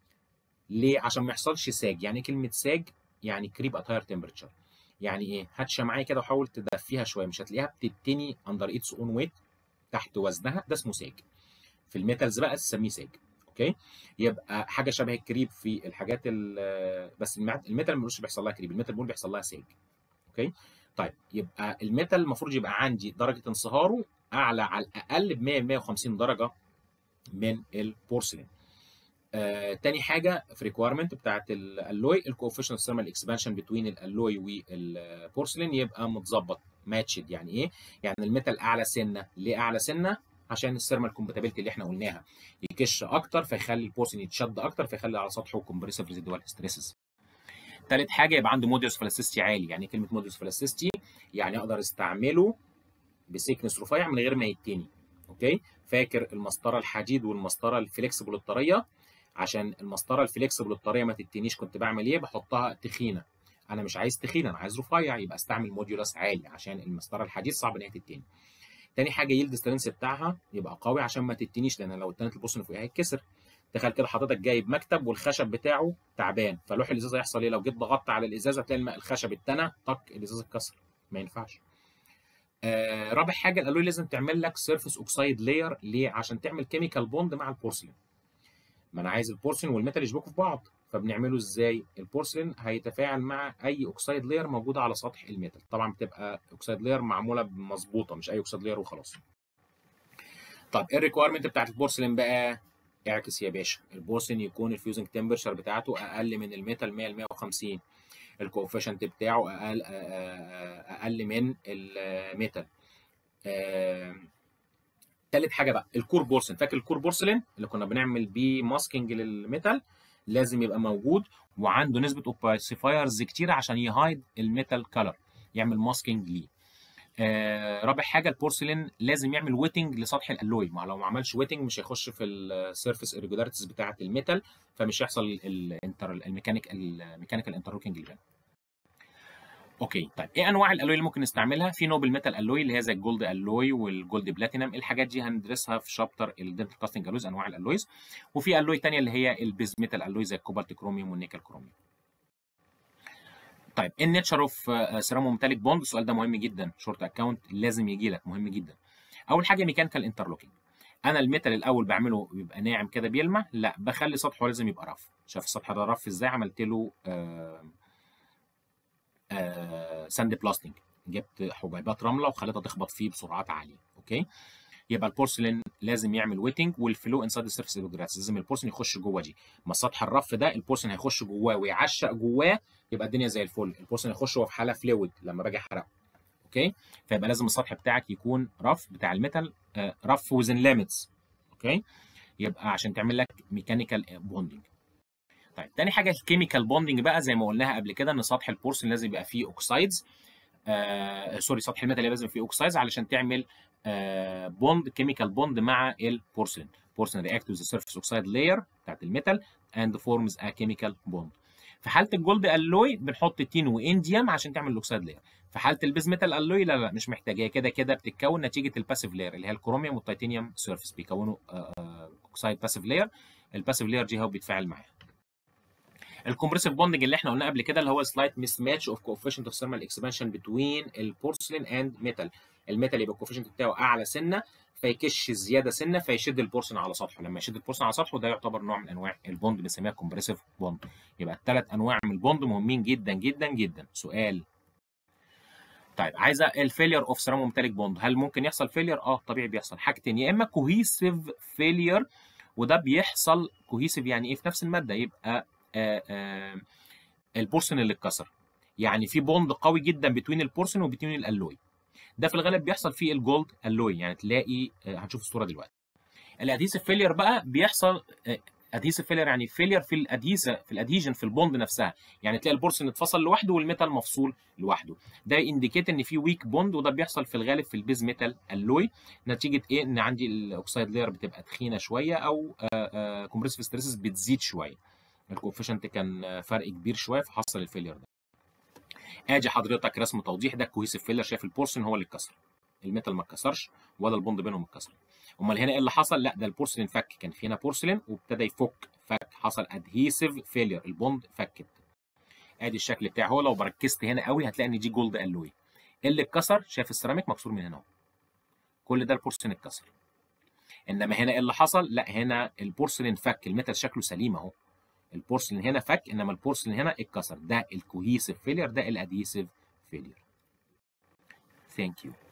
ليه عشان ما يحصلش ساج يعني إيه كلمه ساج يعني كريب ات هاير تمبرتشر يعني ايه هاتش معايا كده وحاول تدفيها شويه مش هتلاقيها بتتني اندر ايتس اون ويت تحت وزنها ده اسمه ساج في الميتالز بقى تسميه ساج اوكي يبقى حاجه شبه الكريب في الحاجات ال- بس المع- الميتال ملوش بيحصل لها كريب الميتال بيقول بيحصل لها ساج اوكي طيب يبقى الميتال المفروض يبقى عندي درجه انصهاره اعلى على الاقل ب 100 150 درجه من البورسلين آه، تاني حاجه في ريكويرمنت بتاعت الالوي الكوفيشنت ثيرمال اكسبانشن بتوين الالوي والبورسلين يبقى متظبط ماتشد يعني ايه؟ يعني الميتال اعلى سنه ليه اعلى سنه؟ عشان الثيرمال كومباتيبلتي اللي احنا قلناها يكش اكتر فيخلي البورسلين يتشد اكتر فيخلي على سطحه كومبريسيف ريزيدوال ستريسز تالت حاجه يبقى عنده موديوس فلاسيستي عالي يعني إيه كلمه موديوس فلاسيستي يعني اقدر استعمله بسيكنس رفيع من غير ما يتني اوكي فاكر المسطره الحديد والمسطره الفليكسبل الطريه عشان المسطره الفليكسبل الطريه ما تتنيش كنت بعمل ايه بحطها تخينه انا مش عايز تخينه انا عايز رفيع يبقى استعمل موديولاس عالي عشان المسطره الحديد صعب ان هي تتني تاني حاجه يلد سترينث بتاعها يبقى قوي عشان ما تتنيش لان لو اتنت البوصله فوقها هيتكسر تخيل كده حضرتك جايب مكتب والخشب بتاعه تعبان فلوح الازازه يحصل ايه لو جيت ضغطت على الازازه تلاقي الم- الخشب اتنى طق الازازه اتكسر ما ينفعش آه رابع حاجه الالوي لازم تعمل لك سيرفيس اوكسايد لاير ليه عشان تعمل كيميكال بوند مع البورسلين ما انا عايز البورسلين والميتال يشبكوا في بعض فبنعمله ازاي البورسلين هيتفاعل مع اي اوكسايد لاير موجوده على سطح الميتال طبعا بتبقى اوكسايد لاير معموله مظبوطه مش اي اوكسايد لاير وخلاص طب ايه الريكويرمنت بتاعت البورسلين بقى اعكس يا باشا البورسلين يكون الفيوزنج تمبرشر بتاعته اقل من الميتال 100 ل 150 الكوفيشنت بتاعه اقل اقل من الميتال آه، تالت حاجه بقى الكور بورسلين فاكر الكور بورسلين اللي كنا بنعمل بيه ماسكينج للميتال لازم يبقى موجود وعنده نسبه اوباسيفايرز كتير عشان يهايد الميتال كلر يعمل ماسكينج ليه آه رابع حاجه البورسلين لازم يعمل ويتنج لسطح الالوي ما لو ما عملش ويتنج مش هيخش في السيرفيس irregularities بتاعه الميتال فمش هيحصل الانتر الميكانيك الميكانيكال انترلوكينج اللي اوكي طيب ايه انواع الالوي اللي ممكن نستعملها في نوبل ميتال الوي اللي هي زي الجولد الوي والجولد بلاتينم الحاجات دي هندرسها في شابتر الدنتال كاستنج الويز انواع الالويز وفي الوي ثانيه اللي هي البيز ميتال الوي زي الكوبالت كروميوم والنيكل كروميوم طيب ايه النيتشر اوف سيرامو ميتاليك بوند السؤال ده مهم جدا شورت اكاونت لازم يجي لك مهم جدا اول حاجه ميكانيكال انترلوكينج انا الميتال الاول بعمله بيبقى ناعم كده بيلمع لا بخلي سطحه لازم يبقى رف شايف السطح ده رف ازاي عملت له آه آه ساند بلاستنج جبت حبيبات رمله وخليتها تخبط فيه بسرعات عاليه اوكي يبقى البورسلين لازم يعمل ويتنج والفلو انسايد السيرفيس الجراس لازم البورسلين يخش جوه دي ما السطح الرف ده البورسلين هيخش جواه ويعشق جواه يبقى الدنيا زي الفل البورسلين يخش هو في حاله فلويد لما باجي احرقه اوكي فيبقى لازم السطح بتاعك يكون رف بتاع الميتال آه رف وزن ليميتس اوكي يبقى عشان تعمل لك ميكانيكال بوندنج طيب تاني حاجه الكيميكال بوندنج بقى زي ما قلناها قبل كده ان سطح البورسلين لازم يبقى فيه اوكسايدز آه سوري سطح الميتال لازم فيه اوكسايز علشان تعمل آه بوند كيميكال بوند مع البورسلين بورسلين رياكت وذ سيرفيس اوكسايد لاير بتاعت الميتال اند فورمز ا كيميكال بوند في حاله الجولد الوي بنحط تين وانديوم عشان تعمل الاوكسايد لاير في حاله البيز ميتال الوي لا لا مش محتاجه هي كده كده بتتكون نتيجه الباسيف لاير اللي هي الكروميوم والتيتانيوم سيرفيس بيكونوا اوكسايد باسيف لاير الباسيف لاير دي هو بيتفاعل معاها الكومبريسيف بوندنج اللي احنا قلناه قبل كده اللي هو سلايت ميس ماتش اوف كوفيشنت اوف ثيرمال اكسبانشن بتوين البورسلين اند ميتال الميتال يبقى الكوفيشنت بتاعه اعلى سنه فيكش زياده سنه فيشد البورسلين على سطحه لما يشد البورسلين على سطحه ده يعتبر نوع من انواع البوند بنسميها كومبريسيف بوند يبقى الثلاث انواع من البوند مهمين جدا جدا جدا سؤال طيب عايزه الفيلير اوف سيراموميتاليك بوند هل ممكن يحصل فيلير اه طبيعي بيحصل حاجتين يا اما كوهيسيف فيلير وده بيحصل كوهيسيف يعني ايه في نفس الماده يبقى آآ آآ البورسن اللي اتكسر يعني في بوند قوي جدا بين البورسن وبين الالوي ده في الغالب بيحصل في الجولد الوي يعني تلاقي هنشوف الصوره دلوقتي الادهيسيف فيلير بقى بيحصل ادهيسيف فيلير يعني فيلير في الادهيسه في الادهيجن في البوند نفسها يعني تلاقي البورسن اتفصل لوحده والميتال مفصول لوحده ده انديكيت ان في ويك بوند وده بيحصل في الغالب في البيز ميتال الوي نتيجه ايه ان عندي الاوكسايد لاير بتبقى تخينه شويه او كومبريسيف ستريسز بتزيد شويه الكوفيشنت كان فرق كبير شويه فحصل الفيلير ده ادي حضرتك رسم توضيح ده الكوهيسيف فيلر شايف البورسن هو اللي اتكسر الميتال ما اتكسرش ولا البوند بينهم اتكسر امال هنا ايه اللي حصل لا ده البورسلين فك كان في هنا بورسلين وابتدى يفك فك حصل ادهيسيف فيلير البوند فكت ادي الشكل بتاعه هو لو بركزت هنا قوي هتلاقي ان دي جولد الوي اللي اتكسر شايف السيراميك مكسور من هنا اهو كل ده البورسلين اتكسر انما هنا ايه اللي حصل لا هنا البورسلين فك الميتال شكله سليم اهو البورسلين هنا فك انما البورسلين هنا اتكسر ده الكوهيسيف فيلير ده الادهيسيف فيلير ثانك يو